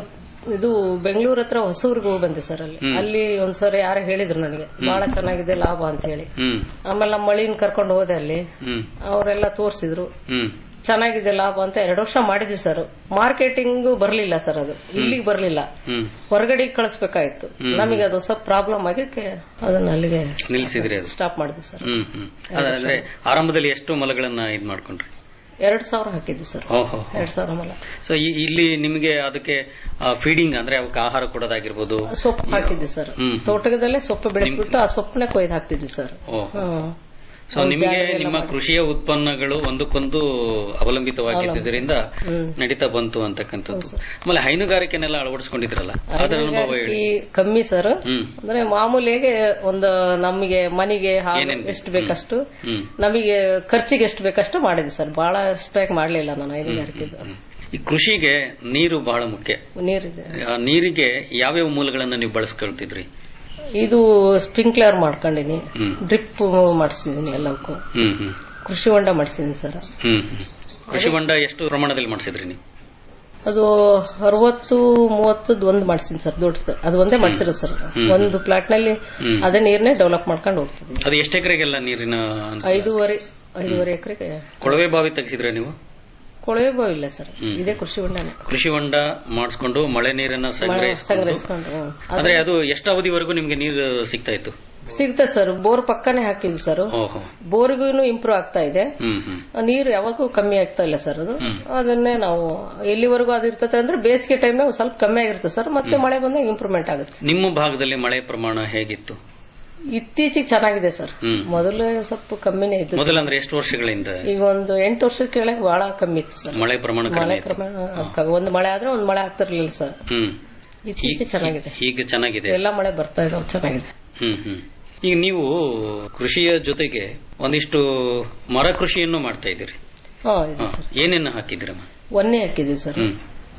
Speaker 7: ಇದು ಬೆಂಗಳೂರು ಹತ್ರ ಹೊಸೂರ್ಗೆ ಹೋಗಿ ಬಂದೆ ಸರ್ ಅಲ್ಲಿ ಅಲ್ಲಿ ಒಂದ್ಸರಿ ಯಾರೋ ಹೇಳಿದ್ರು ನನಗೆ ಬಹಳ ಚೆನ್ನಾಗಿದೆ ಲಾಭ ಅಂತ ಹೇಳಿ
Speaker 6: ಹ್ಮ್
Speaker 7: ಆಮೇಲೆ ನಮ್ಮ ಮಳಿನ ಕರ್ಕೊಂಡು ಹೋದೆ ಅಲ್ಲಿ
Speaker 6: ಹ್ಮ್
Speaker 7: ಅವರೆಲ್ಲ ತೋರಿಸಿದ್ರು
Speaker 6: ಹ್ಮ್
Speaker 7: ಚೆನ್ನಾಗಿದೆ ಲಾಭ ಅಂತ ಎರಡು ವರ್ಷ ಮಾಡಿದ್ವಿ ಸರ್ ಮಾರ್ಕೆಟಿಂಗ್ ಬರ್ಲಿಲ್ಲ ಸರ್ ಅದು ಇಲ್ಲಿಗೆ ಬರ್ಲಿಲ್ಲ
Speaker 6: ಹ್ಮ್
Speaker 7: ಹೊರಗಡೆ ಕಳಿಸ್ಬೇಕಾಯ್ತು ನಮಗೆ ಅದು ಸ್ವಲ್ಪ ಪ್ರಾಬ್ಲಮ್ ಆಗಿಕ್ಕೆ ಅದನ್ನ ಅಲ್ಲಿಗೆ
Speaker 6: ನಿಲ್ಸಿದ್ರಿ ಅದು
Speaker 7: ಸ್ಟಾಪ್ ಮಾಡಿದ್ವಿ ಸರ್
Speaker 6: ಹ್ಮ್ ಹ್ಮ್ ಅದಂದ್ರೆ ಆರಂಭದಲ್ಲಿ ಎಷ್ಟು ಮಲಗಳನ್ನ ಇದ್ ಮಾಡ್ಕೊಂಡ್ರಿ
Speaker 7: ಎರಡ್ ಸಾವಿರ ಹಾಕಿದ್ವಿ ಸರ್
Speaker 6: ಓಹೋ
Speaker 7: ಎರಡ್ ಸಾವಿರ ಮಲ
Speaker 6: ಸೊ ಇಲ್ಲಿ ನಿಮಗೆ ಅದಕ್ಕೆ ಫೀಡಿಂಗ್ ಅಂದ್ರೆ ಅವಕ್ಕೆ ಆಹಾರ ಕೊಡೋದಾಗಿರ್ಬೋದು
Speaker 7: ಸೊಪ್ಪು ಹಾಕಿದ್ವಿ ಸರ್
Speaker 6: ಹ್ಮ್.
Speaker 7: ತೋಟದಲ್ಲೇ ಸೊಪ್ಪು ಬೆಳೆಸ್ಬಿಟ್ಟು ಆ ಸೊಪ್ಪನ್ನೇ ಕೊಯ್ದು ಹಾಕ್ತಿದ್ವಿ ಸರ್
Speaker 6: ಓಹೋ
Speaker 7: ಹ್ಮ್.
Speaker 6: ಸೊ ನಿಮಗೆ ನಿಮ್ಮ ಕೃಷಿಯ ಉತ್ಪನ್ನಗಳು ಒಂದಕ್ಕೊಂದು ಅವಲಂಬಿತವಾಗಿದ್ದರಿಂದ ನಡೀತಾ ಬಂತು ಅಂತಕ್ಕಂಥದ್ದು ಆಮೇಲೆ ಹೈನುಗಾರಿಕೆನೆಲ್ಲ ಅಳವಡಿಸ್ಕೊಂಡಿದ್ರಲ್ಲ ಅದರ ಅನುಭವ ಹೇಳಿ
Speaker 7: ಈ ಕಮ್ಮಿ ಸರ್
Speaker 6: ಹ್ಮ್
Speaker 7: ಅಂದ್ರೆ ಮಾಮೂಲಿಯಾಗಿ ಒಂದು ನಮಗೆ ಮನೆಗೆ ಹಾಲು
Speaker 6: ಏನೇನ್
Speaker 7: ಎಷ್ಟು ಬೇಕಷ್ಟು
Speaker 6: ಹ್ಮ್
Speaker 7: ನಮಗೆ ಖರ್ಚಿಗೆ ಎಷ್ಟು ಬೇಕಷ್ಟು ಮಾಡಿದ್ವಿ ಸರ್ ಬಹಳ ಅಷ್ಟಾಗಿ ಮಾಡ್ಲಿಲ್ಲ ನಾನು ಹೈನುಗಾರಿಕೆದು
Speaker 6: ಈ ಕೃಷಿಗೆ ನೀರು ಬಹಳ ಮುಖ್ಯ
Speaker 7: ನೀರಿದೆ
Speaker 6: ಆ ನೀರಿಗೆ ಯಾವ್ಯಾವ ಮೂಲಗಳನ್ನ ನೀವು ಬಳಸ್ಕೊಳ್ತಿದ್ರಿ
Speaker 7: ಇದು ಸ್ಪ್ರಿಂಕ್ಲರ್ ಮಾಡ್ಕೊಂಡಿನಿ
Speaker 6: ಹ್ಮ್.
Speaker 7: ಡ್ರಿಪ್ ಮಾಡಿಸಿದೀನಿ ಎಲ್ಲಕ್ಕೂ
Speaker 6: ಹ್ಮ್ ಹ್ಮ್
Speaker 7: ಕೃಷಿ ಹೊಂಡ ಮಾಡಿಸಿದೀನಿ ಸರ್
Speaker 6: ಹ್ಮ್ ಹ್ಮ್ ಕೃಷಿ ಹೊಂಡ ಎಷ್ಟು ಪ್ರಮಾಣದಲ್ಲಿ ಮಾಡಿಸಿದ್ರಿ ನೀವು
Speaker 7: ಅದು ಅರವತ್ತು ಮೂವತ್ತದ್ ಒಂದು ಮಾಡಿಸಿನಿ ಸರ್ ದೊಡ್ಡದು ಅದು ಒಂದೇ ಮಾಡಿಸಿರೋದು ಸರ್ ಒಂದು ಪ್ಲಾಟ್ ನಲ್ಲಿ ಅದೇ ನೀರ್ನೇ ಡೆವಲಪ್ ಮಾಡ್ಕೊಂಡು ಹೋಗ್ತಿದ್ವಿ
Speaker 6: ಅದು ಎಷ್ಟು ಎಕರೆಗೆಲ್ಲ ನೀರಿನ ಅನುಕೂಲ?
Speaker 7: ಐದೂವರೆ ಐದೂವರೆ ಎಕರೆಗೆ
Speaker 6: ಕೊಳವೆ ಬಾವಿ ತೆಗೆಸಿದ್ರೆ ನೀವು
Speaker 7: ಕೊಳವೆ ಬಾವಿ ಇಲ್ಲ ಸರ್ ಇದೇ ಕೃಷಿ ಹೊಂಡನೇ
Speaker 6: ಕೃಷಿ ಹೊಂಡ ಮಾಡಿಸ್ಕೊಂಡು ಮಳೆ ನೀರನ್ನ
Speaker 7: ಮಳೆ
Speaker 6: ಸಂಗ್ರಹಿಸ್ಕೊಂಡು
Speaker 7: ಸಂಗ್ರಹಿಸ್ಕೊಂಡು ಹ್ಮ್.
Speaker 6: ಅಂದ್ರೆ ಅದು ಎಷ್ಟು ಅವಧಿವರೆಗೂ ನಿಮ್ಗೆ ನೀರು ಸಿಗ್ತಾ ಇತ್ತು
Speaker 7: ಸಿಗ್ತದೆ ಸರ್ ಬೋರ್ ಪಕ್ಕನೆ ಹಾಕಿದ್ವಿ ಸರ್
Speaker 6: ಓಹೋ
Speaker 7: ಬೋರ್ಗೂ ಇಂಪ್ರೂವ್ ಆಗ್ತಾ ಇದೆ
Speaker 6: ಹ್ಮ್ ಹ್ಮ್
Speaker 7: ನೀರು ಯಾವಾಗೂ ಕಮ್ಮಿ ಆಗ್ತಾ ಇಲ್ಲ ಸರ್ ಅದು ಅದನ್ನೇ ನಾವು ಎಲ್ಲಿವರೆಗೂ ಅದು ಇರ್ತದೆ ಅಂದ್ರೆ ಬೇಸಿಗೆ ಟೈಮ್ನಾಗ ಸ್ವಲ್ಪ ಕಮ್ಮಿ ಆಗಿರುತ್ತೆ ಸರ್ ಮತ್ತೆ ಮಳೆ ಬಂದಾಗ ಇಂಪ್ರೂವ್ಮೆಂಟ್ ಆಗುತ್ತೆ
Speaker 6: ನಿಮ್ಮ ಭಾಗದಲ್ಲಿ ಮಳೆ ಪ್ರಮಾಣ ಹೇಗಿತ್ತು
Speaker 7: ಇತ್ತೀಚೆಗೆ ಚೆನ್ನಾಗಿದೆ ಸರ್
Speaker 6: ಹ್ಮ್.
Speaker 7: ಮೊದಲು ಸ್ವಲ್ಪ ಕಮ್ಮಿನೇ ಇದ್ದು
Speaker 6: ಮೊದಲಂದ್ರೆ ಎಷ್ಟು ವರ್ಷಗಳಿಂದ
Speaker 7: ಈಗ ಒಂದು ಎಂಟು ವರ್ಷದ ಕೆಳಗೆ ಬಹಳ ಕಮ್ಮಿ ಇತ್ತು ಸರ್
Speaker 6: ಮಳೆ ಪ್ರಮಾಣ ಕಡಿಮೆ
Speaker 7: ಮಳೆ
Speaker 6: ಇತ್ತು
Speaker 7: ಕ್ರಮ ಕ- ಒಂದು ಮಳೆ ಆದ್ರೆ ಒಂದು ಮಳೆ ಆಗ್ತಿರ್ಲಿಲ್ಲ ಸರ್
Speaker 6: ಹ್ಮ್
Speaker 7: ಇತ್ತೀಚೆಗೆ ಚೆನ್ನಾಗಿದೆ
Speaker 6: ಈಗ ಚೆನ್ನಾಗಿದೆ
Speaker 7: ಎಲ್ಲ ಮಳೆ ಬರ್ತಾ ಇದಾವೆ ಚೆನ್ನಾಗಿದೆ
Speaker 6: ಹ್ಮ್ ಹ್ಮ್ ಈಗ ನೀವು ಕೃಷಿಯ ಜೊತೆಗೆ ಒಂದಿಷ್ಟು ಮರ ಕೃಷಿಯನ್ನು ಮಾಡ್ತಾ ಇದ್ದೀರಿ
Speaker 7: ಹಾ ಇದೆ
Speaker 6: ಹಾ.
Speaker 7: ಸರ್
Speaker 6: ಏನೇನು ಹಾಕಿದ್ದೀರಮ್ಮ
Speaker 7: ಒನ್ನೆ ಹಾಕಿದೀವಿ ಸರ್
Speaker 6: ಹ್ಮ್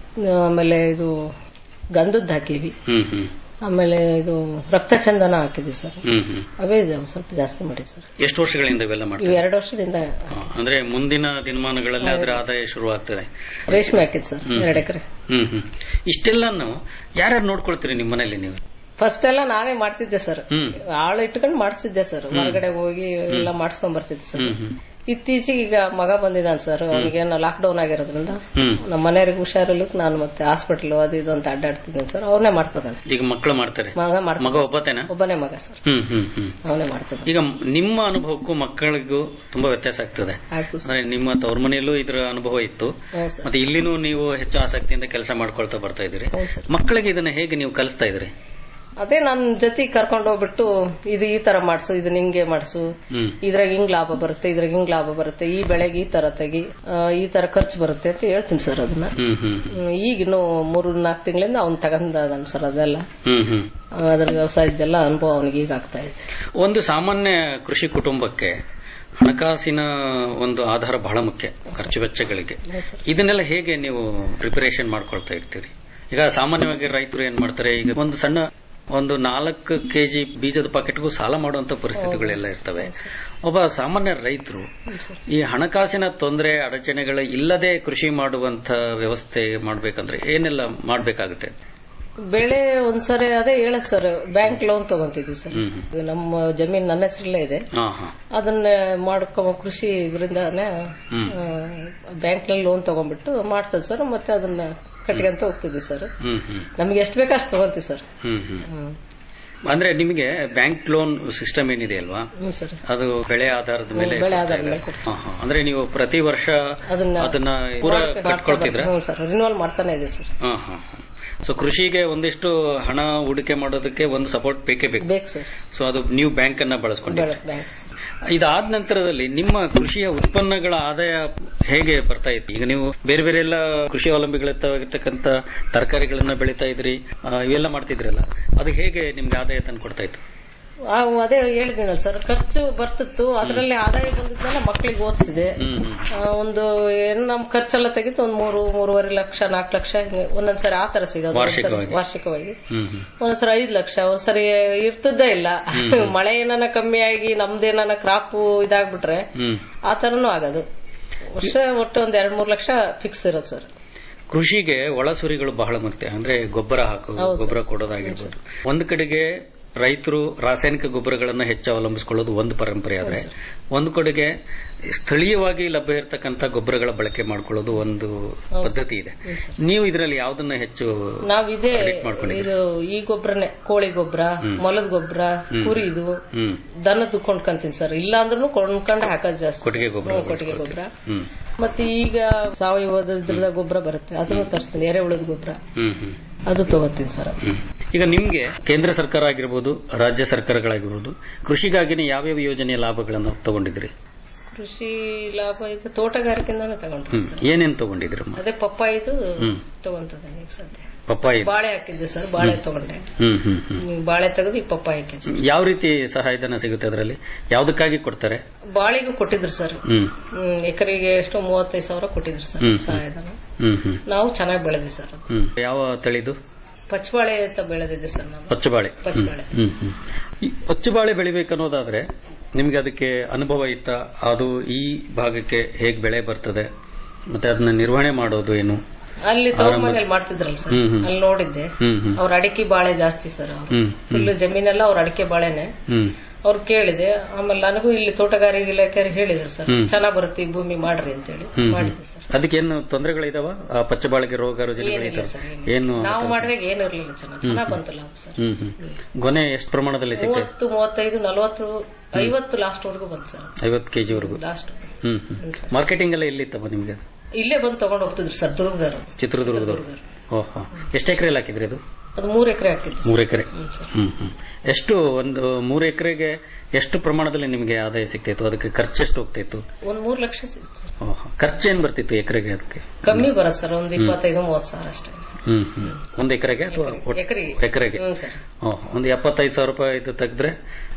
Speaker 7: ಆಮೇಲೆ ಇದು ಗಂಧದ್ದು ಹಾಕಿವಿ
Speaker 6: ಹ್ಮ್ ಹ್ಮ್
Speaker 7: ಆಮೇಲೆ ಇದು ರಕ್ತಚಂದನ ಹಾಕಿದ್ವಿ ಸರ್
Speaker 6: ಹ್ಮ್ ಹ್ಮ್
Speaker 7: ಅವೇ ಇದಾವೆ ಸ್ವಲ್ಪ ಜಾಸ್ತಿ ಮಾಡಿ ಸರ್
Speaker 6: ಎಷ್ಟು ವರ್ಷಗಳಿಂದ ಇವೆಲ್ಲ
Speaker 7: ಇವು
Speaker 6: ಮಾಡ್ತಾರೆ
Speaker 7: ಎರಡು ವರ್ಷದಿಂದ
Speaker 6: ಅಂದ್ರೆ ಮುಂದಿನ ದಿನಮಾನಗಳಲ್ಲಿ ಅದರ ಆದಾಯ ಶುರು ಆಗ್ತದೆ
Speaker 7: ರೇಷ್ಮೆ ಹಾಕಿದ್ ಸರ್
Speaker 6: ಹ್ಮ್.
Speaker 7: ಎರಡು ಎಕರೆ
Speaker 6: ಹ್ಮ್ ಹ್ಮ್ ಇಷ್ಟೆಲ್ಲ ನಾವು ಯಾರ್ಯಾರು ನೋಡ್ಕೊಳ್ತೀರಿ ನಿಮ್ಮ ಮನೇಲಿ ನೀವು
Speaker 7: ಫಸ್ಟ್ ಎಲ್ಲ ನಾನೇ ಮಾಡ್ತಿದ್ದೆ ಸರ್
Speaker 6: ಹ್ಮ್
Speaker 7: ಆಳು ಇಟ್ಕೊಂಡು ಮಾಡಿಸ್ತಿದ್ದೆ ಸರ್ ಹೊರಗಡೆ ಹೋಗಿ ಎಲ್ಲ ಮಾಡಿಸ್ಕೊಂಡ್ ಬರ್ತಿದ್ದೆ ಸರ್
Speaker 6: ಹ್ಮ್ ಹ್ಮ್
Speaker 7: ಇತ್ತೀಚೆಗೆ ಈಗ ಮಗ ಬಂದಿದ್ದಾನೆ ಸರ್ ಅವನಿಗೆ ಲಾಕ್ ಡೌನ್ ಆಗಿರೋದ್ರಿಂದ
Speaker 6: ಹ್ಮ್
Speaker 7: ನಮ್ಮ ಮನೆಯವ್ರಿಗೆ ಹುಷಾರಿಲ್ಲ ನಾನು ಮತ್ತೆ ಹಾಸ್ಪಿಟಲ್ ಅದು ಇದು ಅಂತ ಅಡ್ಡಾಡ್ತಿದ್ದೀನಿ ಸರ್ ಅವನೇ ಮಾಡ್ತಿದ್ದಾನೆ
Speaker 6: ಈಗ ಮಕ್ಕಳು ಮಾಡ್ತಾರೆ
Speaker 7: ಮಗ ಮಾಡ್ತಾನೆ
Speaker 6: ಮಗ ಒಬ್ಬತೇನಾ
Speaker 7: ಒಬ್ಬನೇ ಮಗ ಸರ್
Speaker 6: ಹ್ಮ್ ಹ್ಮ್ ಹ್ಮ್
Speaker 7: ಅವನೇ ಮಾಡ್ತಿದ್ದಾನೆ
Speaker 6: ಈಗ ನಿಮ್ಮ ಅನುಭವಕ್ಕೂ ಮಕ್ಕಳಿಗೂ ತುಂಬಾ ವ್ಯತ್ಯಾಸ ಆಗ್ತದೆ
Speaker 7: ಆಯ್ತು ಸರ್
Speaker 6: ಅಂದ್ರೆ ನಿಮ್ಮ ತವ್ರ ಮನೆಯಲ್ಲೂ ಇದ್ರ ಅನುಭವ ಇತ್ತು
Speaker 7: ಹ್ಞೂ ಸರ್
Speaker 6: ಮತ್ತೆ ಇಲ್ಲಿನೂ ನೀವು ಹೆಚ್ಚು ಆಸಕ್ತಿಯಿಂದ ಕೆಲಸ ಮಾಡ್ಕೊಳ್ತಾ ಬರ್ತಾ ಇದ್ದೀರಿ
Speaker 7: ಹೌದು ಸರ್
Speaker 6: ಮಕ್ಕಳಿಗೆ ಇದನ್ನ ಹೇಗೆ ನೀವು ಕಲಿಸ್ತಾ ಇದ್ರಿ
Speaker 7: ಅದೇ ನನ್ನ ಜೊತೆ ಕರ್ಕೊಂಡು ಹೋಗ್ಬಿಟ್ಟು ಇದು ಈ ತರ ಮಾಡ್ಸು ಇದು ನಿಂಗೆ ಮಾಡ್ಸು
Speaker 6: ಹ್ಮ್
Speaker 7: ಇದ್ರಾಗ ಹಿಂಗ್ ಲಾಭ ಬರುತ್ತೆ ಇದ್ರಾಗ ಹಿಂಗ್ ಲಾಭ ಬರುತ್ತೆ ಈ ಬೆಳೆಗೆ ಈ ತರ ತೆಗಿ ಆ, ಈ ತರ ಖರ್ಚು ಬರುತ್ತೆ ಅಂತ ಹೇಳ್ತೀನಿ ಸರ್ ಅದನ್ನ
Speaker 6: ಹ್ಮ್ ಹ್ಮ್
Speaker 7: ಹ್ಮ್, ಈಗ ಇನ್ನು ಮೂರು ನಾಲ್ಕು ತಿಂಗಳಿಂದ ಅವ್ನು ತಗೊಂಡದನ್ ಸರ್ ಅದೆಲ್ಲ
Speaker 6: ಹ್ಮ್ ಹ್ಮ್
Speaker 7: ಆ, ಅದ್ರ ವ್ಯವಸಾಯದ್ದೆಲ್ಲ ಅನುಭವ ಅವನಿಗೆ ಈಗ ಆಗ್ತಾ ಇದೆ
Speaker 6: ಒಂದು ಸಾಮಾನ್ಯ ಕೃಷಿ ಕುಟುಂಬಕ್ಕೆ ಹಣಕಾಸಿನ ಒಂದು ಆಧಾರ ಬಹಳ ಮುಖ್ಯ ಖರ್ಚು ವೆಚ್ಚಗಳಿಗೆ ಇದನ್ನೆಲ್ಲ ಹೇಗೆ ನೀವು ಪ್ರಿಪರೇಷನ್ ಮಾಡ್ಕೊಳ್ತಾ ಇರ್ತೀರಿ ಈಗ ಸಾಮಾನ್ಯವಾಗಿ ರೈತರು ಏನ್ ಮಾಡ್ತಾರೆ ಈಗ ಒಂದು ಸಣ್ಣ ಒಂದು ನಾಲ್ಕು ಕೆಜಿ ಬೀಜದ ಪಾಕೆಟ್ಗೂ ಸಾಲ ಮಾಡುವಂತ ಪರಿಸ್ಥಿತಿಗಳೆಲ್ಲ ಇರ್ತವೆ ಒಬ್ಬ ಸಾಮಾನ್ಯ ರೈತರು ಈ ಹಣಕಾಸಿನ ತೊಂದರೆ ಅಡಚಣೆಗಳು ಇಲ್ಲದೆ ಕೃಷಿ ಮಾಡುವಂತ ವ್ಯವಸ್ಥೆ ಮಾಡ್ಬೇಕಂದ್ರೆ ಏನೆಲ್ಲ ಮಾಡ್ಬೇಕಾಗುತ್ತೆ
Speaker 7: ಬೆಳೆ ಒಂದ್ಸರಿ ಅದೇ ಹೇಳದ್ ಸರ್ ಬ್ಯಾಂಕ್ ಲೋನ್ ತಗೊಂತಿದ್ವಿ ಸರ್
Speaker 6: ಹ್ಮ್ ಹ್ಮ್.
Speaker 7: ಇದು ನಮ್ಮ ಜಮೀನ್ ನನ್ನ ಹೆಸರಲ್ಲೇ ಇದೆ
Speaker 6: ಹಾ ಹಾ
Speaker 7: ಅದನ್ನ ಮಾಡ್ಕೊ ಕೃಷಿ ಇದರಿಂದಾನೆ
Speaker 6: ಹ್ಮ್.
Speaker 7: ಬ್ಯಾಂಕ್ ನಲ್ಲಿ ಲೋನ್ ತಗೊಂಡ್ಬಿಟ್ಟು ಮಾಡ್ಸದ್ ಸರ್ ಮತ್ತೆ ಅದನ್ನ ಕಟ್ಕೊಂತ ಹೋಗ್ತಿದ್ವಿ ಸರ್
Speaker 6: ಹ್ಮ್ ಹ್ಮ್
Speaker 7: ನಮ್ಗೆ ಎಷ್ಟು ಬೇಕೋ ಅಷ್ಟು ತಗೊಂತೀವಿ ಸರ್
Speaker 6: ಹ್ಮ್ ಹ್ಮ್
Speaker 7: ಹ್ಮ್
Speaker 6: ಅಂದ್ರೆ ನಿಮಗೆ ಬ್ಯಾಂಕ್ ಲೋನ್ ಸಿಸ್ಟಮ್ ಏನಿದೆ ಅಲ್ವಾ
Speaker 7: ಹ್ಮ್ ಸರ್
Speaker 6: ಅದು ಬೆಳೆ ಆಧಾರದ ಮೇಲೆ
Speaker 7: ಬೆಳೆ
Speaker 6: ಕೊಡ್ತಾ
Speaker 7: ಆಧಾರದ
Speaker 6: ಇದೆ.
Speaker 7: ಮೇಲೆ ಕೊಡ್ತಾ
Speaker 6: ಹಾ, ಹಾ. ಅಂದ್ರೆ ನೀವು ಪ್ರತಿ ವರ್ಷ
Speaker 7: ಅದನ್ನ
Speaker 6: ಅದನ್ನ ಪೂರ ಕಟ್ಕೊಳ್ತಿದ್ರ
Speaker 7: ಹ್ಞೂ ಸರ್ ರಿನ್ಯೂವಲ್ ಮಾಡ್ತಾನೆ ಇದೆ ಸರ್
Speaker 6: ಹಾ ಹಾ ಸೊ ಕೃಷಿಗೆ ಒಂದಿಷ್ಟು ಹಣ ಹೂಡಿಕೆ ಮಾಡೋದಕ್ಕೆ ಒಂದು ಸಪೋರ್ಟ್ ಬೇಕೇ ಬೇಕು
Speaker 7: ಬೇಕು ಸರ್
Speaker 6: ಸೊ ಅದು ನೀವು ಬ್ಯಾಂಕ್ ಅನ್ನ ಬಳಸ್ಕೊಂಡಿದ್ದೀರಿ
Speaker 7: ಬ್ಯಾಂಕ್
Speaker 6: ಇದಾದ ನಂತರದಲ್ಲಿ ನಿಮ್ಮ ಕೃಷಿಯ ಉತ್ಪನ್ನಗಳ ಆದಾಯ ಹೇಗೆ ಬರ್ತಾ ಇತ್ತು ಈಗ ನೀವು ಬೇರೆ ಬೇರೆ ಎಲ್ಲ ಕೃಷಿ ಅವಲಂಬಿಗಳಿರ್ತಕ್ಕಂಥ ತರಕಾರಿಗಳನ್ನ ಬೆಳೀತಾ ಇದ್ರಿ ಆ, ಇವೆಲ್ಲ ಮಾಡ್ತಿದ್ರಲ್ಲ ಅದು ಹೇಗೆ ನಿಮ್ಗೆ ಆದಾಯ ತಂದು ಕೊಡ್ತಾ ಇತ್ತು
Speaker 7: ಆ, ಅದೇ ಹೇಳಿದ್ದೀನಲ್ಲ ಸರ್ ಖರ್ಚು ಬರ್ತಿತ್ತು ಅದರಲ್ಲಿ ಆದಾಯ ಬಂದಿದ್ದೆಲ್ಲ ಮಕ್ಕಳಿಗೆ ಓದಿಸಿದೆ
Speaker 6: ಹ್ಮ್ ಹ್ಮ್
Speaker 7: ಆ, ಒಂದು ಏನು ನಮ್ ಖರ್ಚೆಲ್ಲ ತೆಗಿತು ಒಂದು ಮೂರು ಮೂರುವರೆ ಲಕ್ಷ ನಾಲ್ಕು ಲಕ್ಷ ಹಿಂಗೆ ಒಂದೊಂದ್ಸರಿ ಆ ತರ ಸಿಗೋದು
Speaker 6: ವಾರ್ಷಿಕವಾಗಿ.
Speaker 7: ಒಂದ್ಸರಿ ವಾರ್ಷಿಕವಾಗಿ
Speaker 6: ಹ್ಮ್ ಹ್ಮ್
Speaker 7: ಒಂದ್ಸರಿ ಐದ್ ಲಕ್ಷ ಒಂದ್ಸರಿ ಇರ್ತಿದ್ದೇ ಇಲ್ಲ ಮಳೆ ಏನಾನ ಕಮ್ಮಿ ಆಗಿ ನಮ್ದೇನಾನ ಕ್ರಾಪ್ ಇದಾಗ್ಬಿಟ್ರೆ
Speaker 6: ಹ್ಮ್
Speaker 7: ಆ ತರನು ಆಗೋದು ವರ್ಷ ಒಟ್ಟು ಒಂದ್ ಎರಡ್ ಮೂರ್ ಲಕ್ಷ ಫಿಕ್ಸ್ ಇರೋದು ಸರ್
Speaker 6: ಕೃಷಿಗೆ ಒಳಸುರಿಗಳು ಬಹಳ ಮುಖ್ಯ ಅಂದ್ರೆ ಗೊಬ್ಬರ ಹಾಕೋದು ಗೊಬ್ಬರ ಕೊಡೋದಾಗಿರ್ಬೋದು ಒಂದು ಕಡೆಗೆ ರೈತರು ರಾಸಾಯನಿಕ ಗೊಬ್ಬರಗಳನ್ನ ಹೆಚ್ಚು ಅವಲಂಬಿಸಿಕೊಳ್ಳೋದು ಒಂದು ಪರಂಪರೆ ಆದ್ರೆ ಒಂದು ಕಡೆಗೆ ಸ್ಥಳೀಯವಾಗಿ ಲಭ್ಯ ಇರತಕ್ಕಂತ ಗೊಬ್ಬರಗಳ ಬಳಕೆ ಮಾಡ್ಕೊಳ್ಳೋದು ಒಂದು ಪದ್ಧತಿ ಇದೆ ನೀವು ಇದರಲ್ಲಿ ಯಾವ್ದನ್ನ ಹೆಚ್ಚು
Speaker 7: ನಾವ್ ಇದೇ
Speaker 6: Predict ಮಾಡ್ಕೊಂಡಿದ್ದೀರಿ.
Speaker 7: ಇದು ಈ ಗೊಬ್ಬರನೇ ಕೋಳಿ ಗೊಬ್ಬರ ಮೊಲದ ಗೊಬ್ಬರ ಕುರಿದು
Speaker 6: ಹ್ಮ್
Speaker 7: ದನದ್ದು ಕೊಂಡ್ಕೊಂತೀನಿ ಸರ್ ಇಲ್ಲ ಅಂದ್ರೂ ಕೊಂಡ್ಕೊಂಡೆ ಹಾಕೋದು ಜಾಸ್ತಿ
Speaker 6: ಕೊಟ್ಟಿಗೆ ಗೊಬ್ಬರ
Speaker 7: ಹ್ಮ್, ಕೊಟ್ಟಿಗೆ ಗೊಬ್ಬರ
Speaker 6: ಹ್ಮ್
Speaker 7: ಮತ್ತೆ ಈಗ ಸಾವಯವದ ಇದ್ರದ ಗೊಬ್ಬರ ಬರುತ್ತೆ ಅದನ್ನು ತರಿಸ್ತೀನಿ ಎರೆಹುಳದ ಗೊಬ್ಬರ
Speaker 6: ಹ್ಮ್ ಹ್ಮ್
Speaker 7: ಅದು ತಗೋತೀನಿ ಸರ್
Speaker 6: ಹ್ಮ್. ಈಗ ನಿಮ್ಗೆ ಕೇಂದ್ರ ಸರ್ಕಾರ ಆಗಿರ್ಬೋದು ರಾಜ್ಯ ಸರ್ಕಾರಗಳಾಗಿರ್ಬೋದು ಕೃಷಿಗಾಗಿನೇ ಯಾವ್ಯಾವ ಯೋಜನೆಯ ಲಾಭಗಳನ್ನು ತಗೊಂಡಿದ್ರಿ
Speaker 7: ಕೃಷಿ ಲಾಭ ಇದು ತೋಟಗಾರಿಕೆಯಿಂದಾನೆ ತಗೊಂಡ್ರಿ
Speaker 6: ಹ್ಮ್ ಏನೇನ್ ತಗೊಂಡಿದ್ರಮ್ಮ
Speaker 7: ಅದೇ ಪಪ್ಪಾಯಿದು
Speaker 6: ಹ್ಮ್.
Speaker 7: ತಗೊಂತದೇನೆ ಈಗ ಸದ್ಯ
Speaker 6: ಪಪ್ಪಾಯಿ
Speaker 7: ಬಾಳೆ ಹಾಕಿದ್ದೆ ಸರ್ ಬಾಳೆ ತಗೊಂಡೆ
Speaker 6: ಹ್ಮ್ ಹ್ಮ್ ಹ್ಮ್
Speaker 7: ಹ್ಮ್, ಬಾಳೆ ತೆಗೆದು ಈ ಪಪ್ಪಾಯಿ ಹಾಕಿದ್ದೆ
Speaker 6: ಯಾವ ರೀತಿ ಸಹಾಯಧನ ಸಿಗುತ್ತೆ ಅದರಲ್ಲಿ ಯಾವ್ದಕ್ಕಾಗಿ ಕೊಡ್ತಾರೆ
Speaker 7: ಬಾಳೆಗೂ ಕೊಟ್ಟಿದ್ರು ಸರ್
Speaker 6: ಹ್ಮ್
Speaker 7: ಹ್ಮ್ ಎಕರೆಗೆ ಎಷ್ಟು ಮೂವತ್ತೈದು ಸಾವಿರ ಕೊಟ್ಟಿದ್ರು ಸರ್
Speaker 6: ಹ್ಮ್.
Speaker 7: ಸಹಾಯಧನ
Speaker 6: ಹ್ಮ್ ಹ್ಮ್
Speaker 7: ನಾವು ಚೆನ್ನಾಗಿ ಬೆಳೆದ್ವಿ ಸರ್ ಅದು
Speaker 6: ಹ್ಮ್ ಯಾವ ತಳಿದು
Speaker 7: ಪಚ್ಚಬಾಳೆ ಅಂತ ಬೆಳೆದಿದ್ದೆ ಸರ್ ನಾನು
Speaker 6: ಪಚ್ಚಬಾಳೆ ಹ್ಮ್
Speaker 7: ಪಚ್ಚಬಾಳೆ
Speaker 6: ಹ್ಮ್ ಹ್ಮ್ ಈ ಪಚ್ಚಬಾಳೆ ಬೆಳಿಬೇಕನ್ನೋದಾದ್ರೆ ನಿಮ್ಗೆ ಅದಕ್ಕೆ ಅನುಭವ ಇತ್ತಾ ಅದು ಈ ಭಾಗಕ್ಕೆ ಹೇಗ್ ಬೆಳೆ ಬರ್ತದೆ ಮತ್ತೆ ಅದನ್ನ ನಿರ್ವಹಣೆ ಮಾಡೋದು ಏನು
Speaker 7: ಅಲ್ಲಿ ತವ್ರ ಮನೇಲಿ ಮಾಡ್ತಿದ್ರಲ್ಲ ಸರ್
Speaker 6: ಹ್ಮ್, ಹ್ಮ್.
Speaker 7: ಅಲ್ಲಿ ನೋಡಿದ್ದೆ
Speaker 6: ಹ್ಮ್ ಹ್ಮ್
Speaker 7: ಅವ್ರ ಅಡಿಕೆ ಬಾಳೆ ಜಾಸ್ತಿ ಸರ್ ಅವ್ರು
Speaker 6: ಹ್ಮ್
Speaker 7: ಫುಲ್ ಜಮೀನೆಲ್ಲ ಅವ್ರ ಅಡಿಕೆ ಬಾಳೆನೆ
Speaker 6: ಹ್ಮ್
Speaker 7: ಅವ್ರು ಕೇಳಿದೆ ಆಮೇಲೆ ನನಗೂ ಇಲ್ಲಿ ತೋಟಗಾರಿಕೆ ಇಲಾಖೆ ಹೇಳಿದ್ರು ಸರ್
Speaker 6: ಹ್ಮ್.
Speaker 7: ಚೆನ್ನಾಗ್ ಬರುತ್ತೆ ಈ ಭೂಮಿ ಮಾಡ್ರಿ ಅಂತೇಳಿ
Speaker 6: ಹ್ಮ್
Speaker 7: ಮಾಡಿದ್ದೆ ಸರ್
Speaker 6: ಅದಕ್ಕೇನು ತೊಂದರೆಗಳಿದಾವ ಆ ಪಚ್ಚಬಾಳಿಗೆ ರೋಗ
Speaker 7: ಏನಿಲ್ಲ
Speaker 6: ರುಜಿನಗಳಿದಾವ
Speaker 7: ಸರ್ ಏನಿಲ್ಲ.
Speaker 6: ಏನು
Speaker 7: ನಾವು ಮಾಡುವಾಗ ಏನು ಇರ್ಲಿಲ್ಲ ಚೆನ್ನಾಗಿ ಚೆನ್ನಾಗ್ ಬಂತಲ್ಲ ಸರ್
Speaker 6: ಹ್ಮ್ ಹ್ಮ್ ಗೊನೆ ಎಷ್ಟು ಪ್ರಮಾಣದಲ್ಲಿ ಸಿಗ್ತದೆ
Speaker 7: ಮೂವತ್ತು ಮೂವತ್ತೈದು ನಲವತ್ತು ಐವತ್ತು ಲಾಸ್ಟ್ ವರೆಗೂ ಬಂತು ಸರ್
Speaker 6: ಐವತ್ತು ಕೆಜಿ ವರೆಗೂ
Speaker 7: ಲಾಸ್ಟ್
Speaker 6: ಹ್ಮ್ ಹ್ಮ್ ಮಾರ್ಕೆಟಿಂಗ್ ಎಲ್ಲ ಎಲ್ಲಿತ್ತಪ್ಪ ನಿಮ್ಗೆ
Speaker 7: ಇಲ್ಲೇ ಬಂದು ತಗೊಂಡು ಹೋಗ್ತಿದ್ರು ಸರ್ ದುರ್ಗದವರು
Speaker 6: ಚಿತ್ರದುರ್ಗದವರು ಓಹೋ ಎಷ್ಟು ಎಕರೆ ಹಾಕಿದ್ರಿ ಅದು
Speaker 7: ಅದು ಮೂರ್ ಎಕರೆ ಹಾಕಿದ್ರು
Speaker 6: ಮೂರು ಎಕರೆ
Speaker 7: ಹ್ಮ್ ಸರ್
Speaker 6: ಹ್ಮ್ ಹ್ಮ್ ಎಷ್ಟು ಒಂದು ಮೂರು ಎಕರೆಗೆ ಎಷ್ಟು ಪ್ರಮಾಣದಲ್ಲಿ ನಿಮಗೆ ಆದಾಯ ಸಿಗ್ತಿತ್ತು ಅದಕ್ಕೆ ಖರ್ಚು ಎಷ್ಟು ಹೋಗ್ತಿತ್ತು
Speaker 7: ಒಂದ್ ಮೂರ್ ಲಕ್ಷ ಸಿಗುತ್ತೆ ಸರ್
Speaker 6: ಓಹೋ ಖರ್ಚು ಏನ್ ಬರ್ತಿತ್ತು ಎಕರೆಗೆ ಅದಕ್ಕೆ
Speaker 7: ಕಮ್ಮಿ ಬರುತ್ತೆ ಸರ್ ಒಂದ್ ಇಪ್ಪತ್ತೈದು ಮೂವತ್ತು ಸಾವಿರ ಅಷ್ಟೇ
Speaker 6: ಹ್ಮ್ ಹ್ಮ್ ಒಂದು ಎಕರೆಗೆ ಅಥವಾ ಒಟ್ಟು-
Speaker 7: ಎಕರೆಗೆ
Speaker 6: ಎಕರೆಗೆ
Speaker 7: ಹ್ಮ್ ಸರ್
Speaker 6: ಓಹ್ ಒಂದು ಎಪ್ಪತ್ತೈದು ಸಾವಿರ ರೂಪಾಯಿ ಇದು ತೆಗೆದ್ರೆ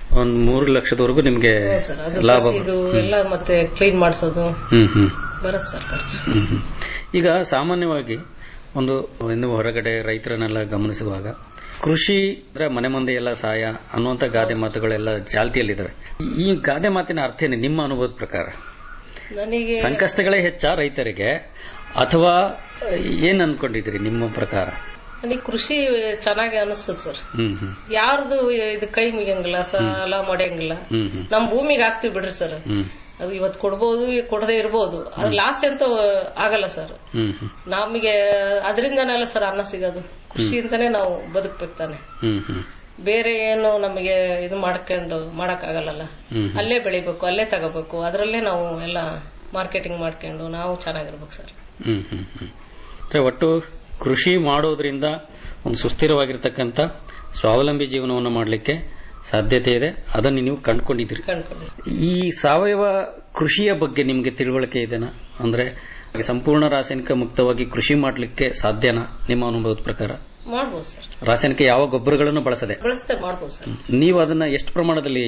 Speaker 6: ಒಂದ್ ಮೂರು ಲಕ್ಷದವರೆಗೂ ನಿಮ್ಗೆ
Speaker 7: ಹ್ಮ್ ಸರ್ ಅದು
Speaker 6: ಲಾಭ
Speaker 7: ಸಸಿದು ಎಲ್ಲ ಮತ್ತೆ ಕ್ಲೀನ್ ಮಾಡಿಸೋದು
Speaker 6: ಹ್ಮ್ ಹ್ಮ್
Speaker 7: ಬರುತ್ತೆ ಸರ್ ಖರ್ಚು
Speaker 6: ಹ್ಮ್ ಹ್ಮ್. ಈಗ ಸಾಮಾನ್ಯವಾಗಿ ಒಂದು ಇನ್ನು ಹೊರಗಡೆ ರೈತರನ್ನೆಲ್ಲ ಗಮನಿಸುವಾಗ ಕೃಷಿ ಅಂದ್ರೆ ಮನೆ ಮಂದಿ ಎಲ್ಲ ಸಹಾಯ ಅನ್ನುವಂತ ಗಾದೆ ಮಾತುಗಳೆಲ್ಲ ಚಾಲ್ತಿಯಲ್ಲಿದ್ದಾವೆ ಈ ಗಾದೆ ಮಾತಿನ ಅರ್ಥ ಏನು ನಿಮ್ಮ ಅನುಭವದ ಪ್ರಕಾರ
Speaker 7: ನನಗೆ
Speaker 6: ಸಂಕಷ್ಟಗಳೇ ಹೆಚ್ಚ ರೈತರಿಗೆ ಅಥವಾ ಏನ್ ಅನ್ಕೊಂಡಿದ್ರಿ ನಿಮ್ಮ ಪ್ರಕಾರ
Speaker 7: ನನಗೆ ಕೃಷಿ ಚೆನ್ನಾಗಿ ಅನಿಸ್ತದೆ ಸರ್
Speaker 6: ಹ್ಮ್ ಹ್ಮ್
Speaker 7: ಯಾರ್ದು ಇದು ಕೈ ಮುಗಿಯಂಗಿಲ್ಲ ಸಾಲ ಮಾಡಂಗಿಲ್ಲ
Speaker 6: ಹ್ಮ್ ಹ್ಮ್
Speaker 7: ನಮ್ ಭೂಮಿಗೆ ಹಾಕ್ತಿವಿ ಬಿಡ್ರಿ ಸರ್
Speaker 6: ಹ್ಮ್
Speaker 7: ಅದು ಇವತ್ತು ಕೊಡ್ಬೋದು ಈಗ ಕೊಡದೇ ಇರ್ಬೋದು ಅದು ಲಾಸ್ ಅಂತ ಆಗಲ್ಲ ಸರ್
Speaker 6: ಹ್ಮ್ ಹ್ಮ್
Speaker 7: ನಮಗೆ ಅದರಿಂದನೆಲ್ಲ ಸರ್ ಅನ್ನ ಸಿಗೋದು ಕೃಷಿಯಿಂದನೇ ನಾವು ಬದುಕ್ಬೇಕು ತಾನೆ
Speaker 6: ಹ್ಮ್ ಹ್ಮ್
Speaker 7: ಬೇರೆ ಏನು ನಮಗೆ ಇದು ಮಾಡ್ಕೊಂಡು ಮಾಡಕ್ ಆಗಲ್ಲಲ್ಲ
Speaker 6: ಹ್ಮ್
Speaker 7: ಅಲ್ಲೇ ಬೆಳಿಬೇಕು ಅಲ್ಲೇ ತಗೋಬೇಕು ಅದರಲ್ಲೇ ನಾವು ಎಲ್ಲ ಮಾರ್ಕೆಟಿಂಗ್ ಮಾಡ್ಕೊಂಡು ನಾವು ಚೆನ್ನಾಗಿರ್ಬೇಕು ಸರ್
Speaker 6: ಹ್ಮ್ ಹ್ಮ್ ಹ್ಮ್ ಅಂದ್ರೆ ಒಟ್ಟು ಕೃಷಿ ಮಾಡೋದ್ರಿಂದ ಒಂದು ಸುಸ್ಥಿರವಾಗಿರ್ತಕ್ಕಂಥ ಸ್ವಾವಲಂಬಿ ಜೀವನವನ್ನು ಮಾಡಲಿಕ್ಕೆ ಸಾಧ್ಯತೆ ಇದೆ ಅದನ್ನು ನೀವು ಕಂಡುಕೊಂಡಿದ್ದೀರಿ
Speaker 7: ಕಂಡ್ಕೊಂಡು
Speaker 6: ಈ ಸಾವಯವ ಕೃಷಿಯ ಬಗ್ಗೆ ನಿಮಗೆ ತಿಳುವಳಿಕೆ ಇದೆನಾ ಅಂದ್ರೆ ಸಂಪೂರ್ಣ ರಾಸಾಯನಿಕ ಮುಕ್ತವಾಗಿ ಕೃಷಿ ಮಾಡಲಿಕ್ಕೆ ಸಾಧ್ಯನಾ ನಿಮ್ಮ ಅನುಭವದ ಪ್ರಕಾರ
Speaker 7: ಮಾಡ್ಬೋದು ಸರ್
Speaker 6: ರಾಸಾಯನಿಕ ಯಾವ ಗೊಬ್ಬರಗಳನ್ನು ಬಳಸದೆ
Speaker 7: ಬಳಸದೆ ಮಾಡ್ಬೋದು ಸರ್
Speaker 6: ನೀವು ಅದನ್ನ ಎಷ್ಟು ಪ್ರಮಾಣದಲ್ಲಿ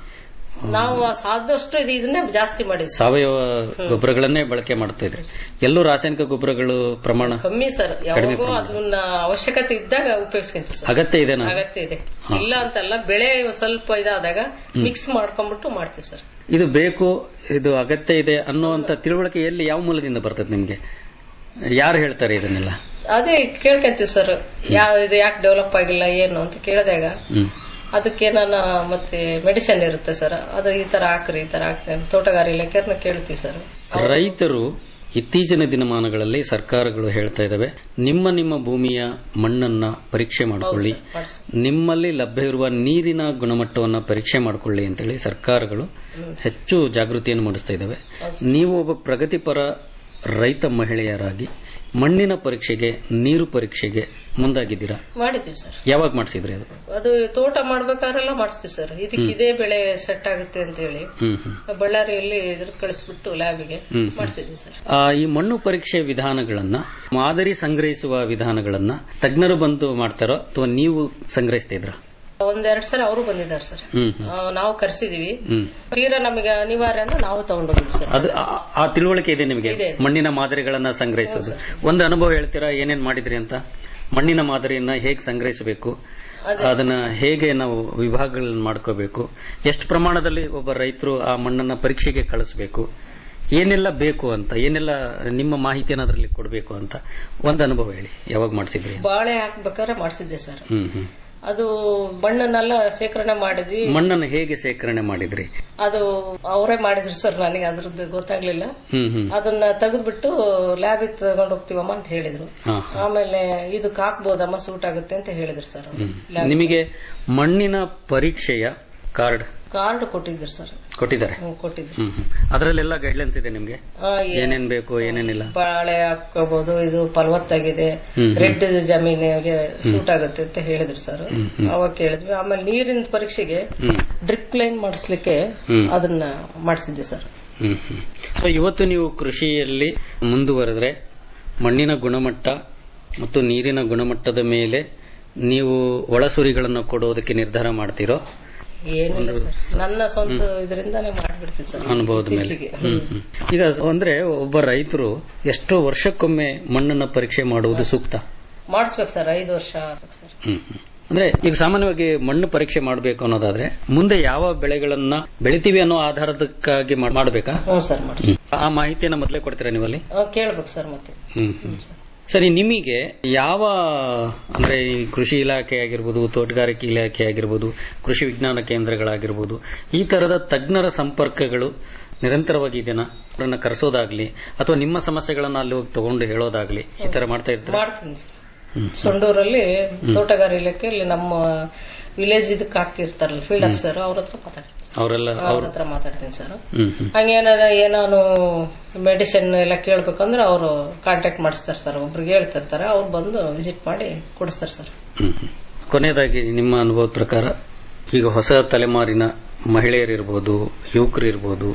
Speaker 7: ನಾವು ಸಾದಷ್ಟು ಇದು ಇದನ್ನೇ ಜಾಸ್ತಿ ಮಾಡಿದ್ವಿ
Speaker 6: ಸಾವಯವ ಗೊಬ್ಬರಗಳನ್ನೇ ಬಳಕೆ ಮಾಡ್ತಾ ಇದ್ರಿ ಎಲ್ಲೂ ರಾಸಾಯನಿಕ ಗೊಬ್ಬರಗಳು ಪ್ರಮಾಣ
Speaker 7: ಕಮ್ಮಿ ಸರ್ ಯಾವಾಗೋ ಅದನ್ನ ಅವಶ್ಯಕತೆ ಇದ್ದಾಗ ಉಪಯೋಗಿಸ್ಕೊಂತೀವಿ ಸರ್
Speaker 6: ಅಗತ್ಯ ಇದೆನಾ
Speaker 7: ಅಗತ್ಯ ಇದೆ ಇಲ್ಲ ಅಂತಲ್ಲ ಬೆಳೆ ಸ್ವಲ್ಪ ಇದಾದಾಗ ಮಿಕ್ಸ್ ಮಾಡ್ಕೊಂಡ್ಬಿಟ್ಟು ಮಾಡ್ತೀವಿ ಸರ್
Speaker 6: ಇದು ಬೇಕು ಇದು ಅಗತ್ಯ ಇದೆ ಅನ್ನುವಂತ ತಿಳುವಳಿಕೆ ಎಲ್ಲಿ ಯಾವ ಮೂಲದಿಂದ ಬರ್ತದೆ ನಿಮ್ಗೆ ಯಾರು ಹೇಳ್ತಾರೆ ಇದನ್ನೆಲ್ಲ
Speaker 7: ಅದೇ ಕೇಳ್ಕೊಂತೀವಿ ಸರ್ ಯಾವ ಇದು ಯಾಕೆ ಡೆವಲಪ್ ಆಗಿಲ್ಲ ಏನು ಅಂತ ಕೇಳಿದಾಗ
Speaker 6: ಹ್ಮ್
Speaker 7: ಅದಕ್ಕೆ ನಾನು ಮತ್ತೆ ಮೆಡಿಸಿನ್ ಇರುತ್ತೆ ಸರ್ ಅದು ಈ ತರ ಹಾಕ್ರಿ ಈ ತರ ಹಾಕ್ರಿ ಅಂತ ತೋಟಗಾರಿ ಇಲಾಖೆಯವ್ರನ್ನ ಕೇಳ್ತೀವಿ ಸರ್
Speaker 6: ರೈತರು ಇತ್ತೀಚಿನ ದಿನಮಾನಗಳಲ್ಲಿ ಸರ್ಕಾರಗಳು ಹೇಳ್ತಾ ಇದ್ದಾವೆ ನಿಮ್ಮ ನಿಮ್ಮ ಭೂಮಿಯ ಮಣ್ಣನ್ನ ಪರೀಕ್ಷೆ ಮಾಡಿಕೊಳ್ಳಿ
Speaker 7: ಮಾಡ್ಸಿ.
Speaker 6: ನಿಮ್ಮಲ್ಲಿ ಲಭ್ಯ ಇರುವ ನೀರಿನ ಗುಣಮಟ್ಟವನ್ನ ಪರೀಕ್ಷೆ ಮಾಡಿಕೊಳ್ಳಿ ಅಂತೇಳಿ ಸರ್ಕಾರಗಳು ಹೆಚ್ಚು ಜಾಗೃತಿಯನ್ನು ಮೂಡಿಸ್ತಾ ಇದ್ದಾವೆ ನೀವು ಒಬ್ಬ ಪ್ರಗತಿಪರ ರೈತ ಮಹಿಳೆಯರಾಗಿ ಮಣ್ಣಿನ ಪರೀಕ್ಷೆಗೆ ನೀರು ಪರೀಕ್ಷೆಗೆ ಮುಂದಾಗಿದ್ದೀರಾ
Speaker 7: ಮಾಡಿದ್ದೀವಿ ಸರ್
Speaker 6: ಯಾವಾಗ ಮಾಡಿಸಿದ್ರಿ ಅದು
Speaker 7: ಅದು ತೋಟ ಮಾಡ್ಬೇಕಾದ್ರೆಲ್ಲ ಮಾಡಿಸ್ತೀವಿ ಸರ್ ಇದಕ್ಕೆ ಇದೇ ಬೆಳೆ ಸೆಟ್ ಆಗುತ್ತೆ ಅಂತ ಹೇಳಿ
Speaker 6: ಹ್ಮ್ ಹ್ಮ್
Speaker 7: ಬಳ್ಳಾರಿಯಲ್ಲಿ ಇದ್ರ ಕಳಿಸ್ಬಿಟ್ಟು ಲ್ಯಾಬಿಗೆ
Speaker 6: ಹ್ಮ್.
Speaker 7: ಮಾಡಿಸಿದ್ವಿ ಸರ್
Speaker 6: ಆ, ಈ ಮಣ್ಣು ಪರೀಕ್ಷೆ ವಿಧಾನಗಳನ್ನ ಮಾದರಿ ಸಂಗ್ರಹಿಸುವ ವಿಧಾನಗಳನ್ನ ತಜ್ಞರು ಬಂದು ಮಾಡ್ತಾರೋ ಅಥವಾ ನೀವು ಸಂಗ್ರಹಿಸ್ತಾ ಇದ್ರ
Speaker 7: ಒಂದೆರಡು ಸಲ ಅವರು ಬಂದಿದ್ದಾರೆ ಸರ್
Speaker 6: ಹ್ಮ್ ಹ್ಮ್.
Speaker 7: ಆ, ನಾವು ಕರೆಸಿದೀವಿ
Speaker 6: ಹ್ಮ್
Speaker 7: ತೀರಾ ನಮಗೆ ಅನಿವಾರ್ಯ ಅಂದ್ರೆ ನಾವು ತಗೊಂಡೋಗಿದ್ವಿ ಸರ್
Speaker 6: ಅದು ಆ- ಆ ತಿಳುವಳಿಕೆ ಇದೆ ನಿಮಗೆ
Speaker 7: ಇದೆ.
Speaker 6: ಮಣ್ಣಿನ ಮಾದರಿಗಳನ್ನ ಸಂಗ್ರಹಿಸೋದು ಒಂದು ಅನುಭವ ಹೇಳ್ತೀರಾ ಏನೇನ್ ಮಾಡಿದ್ರಿ ಅಂತ ಮಣ್ಣಿನ ಮಾದರಿಯನ್ನ ಹೇಗೆ ಸಂಗ್ರಹಿಸಬೇಕು ಅದನ್ನ ಹೇಗೆ ನಾವು ವಿಭಾಗಗಳನ್ನ ಮಾಡ್ಕೋಬೇಕು ಎಷ್ಟು ಪ್ರಮಾಣದಲ್ಲಿ ಒಬ್ಬ ರೈತರು ಆ ಮಣ್ಣನ್ನ ಪರೀಕ್ಷೆಗೆ ಕಳಿಸ್ಬೇಕು ಏನೆಲ್ಲ ಬೇಕು ಅಂತ ಏನೆಲ್ಲ ನಿಮ್ಮ ಮಾಹಿತಿಯನ್ನು ಅದರಲ್ಲಿ ಕೊಡಬೇಕು ಅಂತ ಒಂದು ಅನುಭವ ಹೇಳಿ ಯಾವಾಗ ಮಾಡಿಸಿದ್ರಿ
Speaker 7: ಬಾಳೆ ಹಾಕ್ಬೇಕಾದ್ರೆ ಮಾಡಿಸಿದ್ದೆ ಸರ್
Speaker 6: ಹ್ಮ್ ಹ್ಮ್
Speaker 7: ಅದು ಮಣ್ಣನ್ನೆಲ್ಲ ಶೇಖರಣೆ ಮಾಡಿದ್ವಿ
Speaker 6: ಮಣ್ಣನ್ನು ಹೇಗೆ ಸೇಕರಣೆ ಮಾಡಿದ್ರಿ
Speaker 7: ಅದು ಅವರೇ ಮಾಡಿದ್ರು ಸರ್ ನನಗೆ ಅದ್ರದ್ದು ಗೊತ್ತಾಗ್ಲಿಲ್ಲ
Speaker 6: ಹ್ಮ್ ಹ್ಮ್
Speaker 7: ಅದನ್ನ ತೆಗೆದ್ಬಿಟ್ಟು ಲ್ಯಾಬಿಗೆ ತಗೊಂಡು ಹೋಗ್ತೀವಮ್ಮ ಅಂತ ಹೇಳಿದ್ರು
Speaker 6: ಹಾ
Speaker 7: ಆಮೇಲೆ ಇದಕ್ಕೆ ಹಾಕ್ಬೋದಮ್ಮ ಸೂಟ್ ಆಗುತ್ತೆ ಅಂತ ಹೇಳಿದ್ರು ಸರ್ ಅವ್ರು.
Speaker 6: ಹ್ಮ್. ನಿಮಗೆ ಮಣ್ಣಿನ ಪರೀಕ್ಷೆಯ ಕಾರ್ಡ್
Speaker 7: ಕಾರ್ಡ್ ಕೊಟ್ಟಿದ್ರು ಸರ್
Speaker 6: ಕೊಟ್ಟಿದ್ದಾರೆ
Speaker 7: ಹ್ಮ್, ಕೊಟ್ಟಿದ್ರು
Speaker 6: ಹ್ಮ್ ಹ್ಮ್. ಅದ್ರಲ್ಲೆಲ್ಲ ಗೈಡ್ಲೈನ್ಸ್ ಇದೆ ನಿಮ್ಗೆ
Speaker 7: ಆ, ಏ-
Speaker 6: ಏನೇನ್ ಬೇಕು ಏನೇನಿಲ್ಲ
Speaker 7: ಬಾಳೆ ಹಾಕೋಬಹುದು ಇದು ಫಲವತ್ತಾಗಿದೆ
Speaker 6: ಹ್ಮ್.
Speaker 7: ರೆಡ್ ಜಮೀನಿಗೆ ಸೂಟ್ ಆಗುತ್ತೆ ಅಂತ ಹೇಳಿದ್ರು ಸರ್
Speaker 6: ಹ್ಮ್, ಹ್ಮ್.
Speaker 7: ಅವಾಗ ಕೇಳಿದ್ವಿ ಆಮೇಲೆ ನೀರಿನ ಪರೀಕ್ಷೆಗೆ
Speaker 6: ಹ್ಮ್
Speaker 7: ಡ್ರಿಪ್ ಲೈನ್ ಮಾಡಿಸ್ಲಿಕ್ಕೆ
Speaker 6: ಹ್ಮ್.
Speaker 7: ಅದನ್ನ ಮಾಡಿಸಿದ್ದೆ ಸರ್
Speaker 6: ಹ್ಮ್ ಹ್ಮ್. ಸೊ ಇವತ್ತು ನೀವು ಕೃಷಿಯಲ್ಲಿ ಮುಂದುವರೆದ್ರೆ ಮಣ್ಣಿನ ಗುಣಮಟ್ಟ ಮತ್ತು ನೀರಿನ ಗುಣಮಟ್ಟದ ಮೇಲೆ ನೀವು ಒಳಸುರಿಗಳನ್ನು ಕೊಡೋದಕ್ಕೆ ನಿರ್ಧಾರ ಮಾಡ್ತಿರೋ
Speaker 7: ಏನಿಲ್ಲ ಸರ್ ನನ್ನ ಸ್ವಂತ ಇದರಿಂದಾನೇ ಮಾಡ್ಬಿಡ್ತೀನಿ ಸರ್
Speaker 6: ಅನುಭವದ ಮೇಲೆ
Speaker 7: ಇತ್ತೀಚೆಗೆ.
Speaker 6: ಹ್ಮ್, ಹ್ಮ್. ಈಗ ಅಂದ್ರೆ ಒಬ್ಬ ರೈತರು ಎಷ್ಟೋ ವರ್ಷಕ್ಕೊಮ್ಮೆ ಮಣ್ಣನ್ನ ಪರೀಕ್ಷೆ ಮಾಡುವುದು ಸೂಕ್ತ
Speaker 7: ಮಾಡಿಸ್ಬೇಕು ಸರ್ ಐದು ವರ್ಷ ಆಗ್ಬೇಕು ಸರ್
Speaker 6: ಹ್ಮ್, ಹ್ಮ್. ಅಂದ್ರೆ ಈಗ ಸಾಮಾನ್ಯವಾಗಿ ಮಣ್ಣು ಪರೀಕ್ಷೆ ಮಾಡಬೇಕು ಅನ್ನೋದಾದ್ರೆ ಮುಂದೆ ಯಾವ ಬೆಳೆಗಳನ್ನ ಬೆಳಿತೀವಿ ಅನ್ನೋ ಆಧಾರದಕ್ಕಾಗಿ ಮಾಡ್- ಮಾಡ್ಬೇಕಾ
Speaker 7: ಹ್ಞೂ ಸರ್ ಮಾಡಿ
Speaker 6: ಹ್ಮ್. ಆ ಮಾಹಿತಿಯನ್ನ ಮೊದಲೇ ಕೊಡ್ತೀರಾ ನೀವಲ್ಲಿ
Speaker 7: ಕೇಳ್ಬೇಕು ಸರ್ ಮತ್ತೆ
Speaker 6: ಹ್ಮ್ ಹ್ಮ್. ಸರಿ ನಿಮಗೆ ಯಾವ ಅಂದ್ರೆ ಈ ಕೃಷಿ ಇಲಾಖೆ ಆಗಿರ್ಬೋದು ತೋಟಗಾರಿಕೆ ಇಲಾಖೆ ಆಗಿರ್ಬೋದು ಕೃಷಿ ವಿಜ್ಞಾನ ಕೇಂದ್ರಗಳಾಗಿರ್ಬೋದು ಈ ತರದ ತಜ್ಞರ ಸಂಪರ್ಕಗಳು ನಿರಂತರವಾಗಿ ಇದೆನಾ ಅವರನ್ನ ಕರೆಸೋದಾಗ್ಲಿ ಅಥವಾ ನಿಮ್ಮ ಸಮಸ್ಯೆಗಳನ್ನ ಅಲ್ಲಿ ಹೋಗಿ ತಗೊಂಡು ಹೇಳೋದಾಗ್ಲಿ ಈ ತರ ಮಾಡ್ತಾ ಇರ್ತಾರೆ
Speaker 7: ಮಾಡ್ತೀನಿ ಸರ್ ಸೊಂಡೂರಲ್ಲಿ ತೋಟಗಾರಿ ಇಲಾಖೆಯಲ್ಲಿ ನಮ್ಮ ವಿಲೇಜ್ ಇದಕ್ಕೆ ಹಾಕಿರ್ತಾರಲ್ಲ ಫೀಲ್ಡ್ ಆಫೀಸರ್ ಅವ್ರ ಹತ್ರ ಮಾತಾಡ್ತೀನಿ
Speaker 6: ಅವರೆಲ್ಲ
Speaker 7: ಅವ್ರ
Speaker 6: ಅವ್ರ
Speaker 7: ಹತ್ರ ಮಾತಾಡ್ತೀನಿ ಸರ್
Speaker 6: ಹ್ಮ್ ಹ್ಮ್
Speaker 7: ಹಂಗೇನಾರ ಏನಾನು ಮೆಡಿಸಿನ್ ಎಲ್ಲ ಕೇಳ್ಬೇಕಂದ್ರೆ ಅವರು ಕಾಂಟ್ಯಾಕ್ಟ್ ಮಾಡಿಸ್ತಾರೆ ಸರ್ ಒಬ್ರಿಗೆ ಹೇಳ್ತಿರ್ತಾರೆ ಅವ್ರು ಬಂದು ವಿಸಿಟ್ ಮಾಡಿ ಕೊಡಿಸ್ತಾರೆ ಸರ್
Speaker 6: ಹ್ಮ್ ಹ್ಮ್. ಕೊನೆಯದಾಗಿ ನಿಮ್ಮ ಅನುಭವದ ಪ್ರಕಾರ ಈಗ ಹೊಸ ತಲೆಮಾರಿನ ಮಹಿಳೆಯರಿರ್ಬೋದು ಯುವಕರು ಇರ್ಬೋದು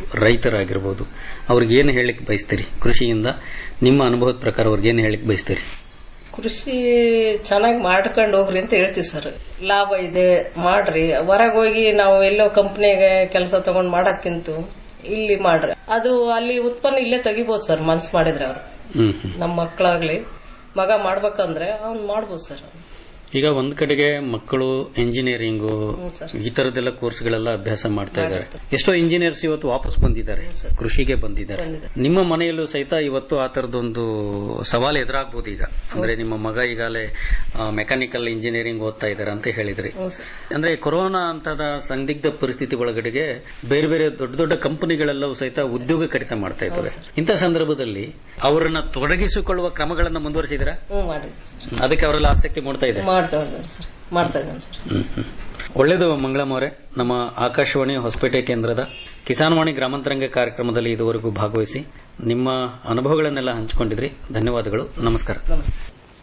Speaker 6: ರೈತರಾಗಿರ್ಬೋದು ಅವ್ರಿಗೆ ಏನು ಹೇಳಿಕ್ ಬಯಸ್ತೀರಿ ಕೃಷಿಯಿಂದ ನಿಮ್ಮ ಅನುಭವದ ಪ್ರಕಾರ ಅವ್ರಿಗೆ ಏನು ಹೇಳಿಕ್ ಬಯಸ್ತೀರಿ
Speaker 7: ಕೃಷಿ ಚೆನ್ನಾಗಿ ಮಾಡ್ಕೊಂಡು ಹೋಗ್ರಿ ಅಂತ ಹೇಳ್ತೀವಿ ಸರ್ ಲಾಭ ಇದೆ ಮಾಡ್ರಿ ಹೊರಗೆ ಹೋಗಿ ನಾವು ಎಲ್ಲೋ ಕಂಪ್ನಿಗೆ ಕೆಲಸ ತಗೊಂಡ್ ಮಾಡಕ್ಕಿಂತ ಇಲ್ಲಿ ಮಾಡ್ರಿ ಅದು ಅಲ್ಲಿ ಉತ್ಪನ್ನ ಇಲ್ಲೇ ತೆಗಿಬೋದು ಸರ್ ಮನ್ಸ್ ಮಾಡಿದ್ರೆ ಅವ್ರು
Speaker 6: ಹ್ಮ್ ಹ್ಮ್.
Speaker 7: ನಮ್ಮ ಮಕ್ಕಳಾಗ್ಲಿ ಮಗ ಮಾಡ್ಬೇಕಂದ್ರೆ ಅವ್ನ್ ಮಾಡ್ಬೋದು ಸರ್
Speaker 6: ಈಗ ಒಂದ್ ಕಡೆಗೆ ಮಕ್ಕಳು ಇಂಜಿನಿಯರಿಂಗು
Speaker 7: ಹ್ಮ್ ಸರ್.
Speaker 6: ಈ ತರದೆಲ್ಲ ಕೋರ್ಸ್ಗಳೆಲ್ಲ ಅಭ್ಯಾಸ ಮಾಡ್ತಾ ಇದ್ದಾರೆ ಎಷ್ಟೋ ಇಂಜಿನಿಯರ್ಸ್ ಇವತ್ತು ವಾಪಸ್ ಬಂದಿದ್ದಾರೆ ಕೃಷಿಗೆ ಬಂದಿದ್ದಾರೆ ನಿಮ್ಮ ಮನೆಯಲ್ಲೂ ಸಹಿತ ಇವತ್ತು ಆ ತರದೊಂದು ಸವಾಲು ಎದುರಾಗಬಹುದು ಈಗ ಅಂದ್ರೆ ನಿಮ್ಮ ಮಗ ಈಗಾಗಲೇ ಮೆಕ್ಯಾನಿಕಲ್ ಇಂಜಿನಿಯರಿಂಗ್ ಓದ್ತಾ ಇದ್ದಾರೆ ಅಂತ ಹೇಳಿದ್ರಿ
Speaker 7: ಹ್ಞೂ ಸರ್
Speaker 6: ಅಂದ್ರೆ ಕೊರೋನಾ ಅಂತದ ಸಂದಿಗ್ಧ ಪರಿಸ್ಥಿತಿ ಒಳಗಡೆಗೆ ಬೇರೆ ಬೇರೆ ದೊಡ್ಡ ದೊಡ್ಡ ಕಂಪನಿಗಳೆಲ್ಲವೂ ಸಹಿತ ಉದ್ಯೋಗ ಕಡಿತ ಮಾಡ್ತಾ ಇದ್ದಾವೆ ಇಂಥ ಸಂದರ್ಭದಲ್ಲಿ ಅವರನ್ನ ತೊಡಗಿಸಿಕೊಳ್ಳುವ ಕ್ರಮಗಳನ್ನ ಮುಂದುವರಿಸಿದ್ರ
Speaker 7: ಹ್ಞೂ ಮಾಡಿ
Speaker 6: ಅದಕ್ಕೆ ಅವರೆಲ್ಲ ಆಸಕ್ತಿ ಮೂಡ್ತಾ ಇದೆ
Speaker 7: ಮಾಡ್ತಾ ಇದ್ದಾರೆ ಸರ್ ಮಾಡ್ತಾ ಇದ್ದಾನೆ ಸರ್
Speaker 6: ಹ್ಮ್, ಹ್ಮ್. ಒಳ್ಳೇದು ಮಂಗಳಮ್ಮ ಅವರೇ ನಮ್ಮ ಆಕಾಶವಾಣಿ ಹೊಸಪೇಟೆ ಕೇಂದ್ರದ ಕಿಸಾನ್ವಾಣಿ ಗ್ರಾಮಾಂತರಂಗ ಕಾರ್ಯಕ್ರಮದಲ್ಲಿ ಇದುವರೆಗೂ ಭಾಗವಹಿಸಿ ನಿಮ್ಮ ಅನುಭವಗಳನ್ನೆಲ್ಲ ಹಂಚಿಕೊಂಡಿದ್ರಿ ಧನ್ಯವಾದಗಳು ನಮಸ್ಕಾರ
Speaker 7: ನಮಸ್ತೆ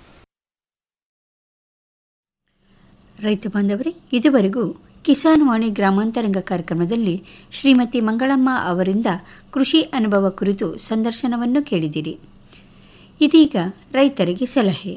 Speaker 5: ರೈತ ಬಾಂಧವರೇ ಇದುವರೆಗೂ ಕಿಸಾನ್ ವಾಣಿ ಗ್ರಾಮಾಂತರಂಗ ಕಾರ್ಯಕ್ರಮದಲ್ಲಿ ಶ್ರೀಮತಿ ಮಂಗಳಮ್ಮ ಅವರಿಂದ ಕೃಷಿ ಅನುಭವ ಕುರಿತು ಸಂದರ್ಶನವನ್ನು ಕೇಳಿದಿರಿ ಇದೀಗ ರೈತರಿಗೆ ಸಲಹೆ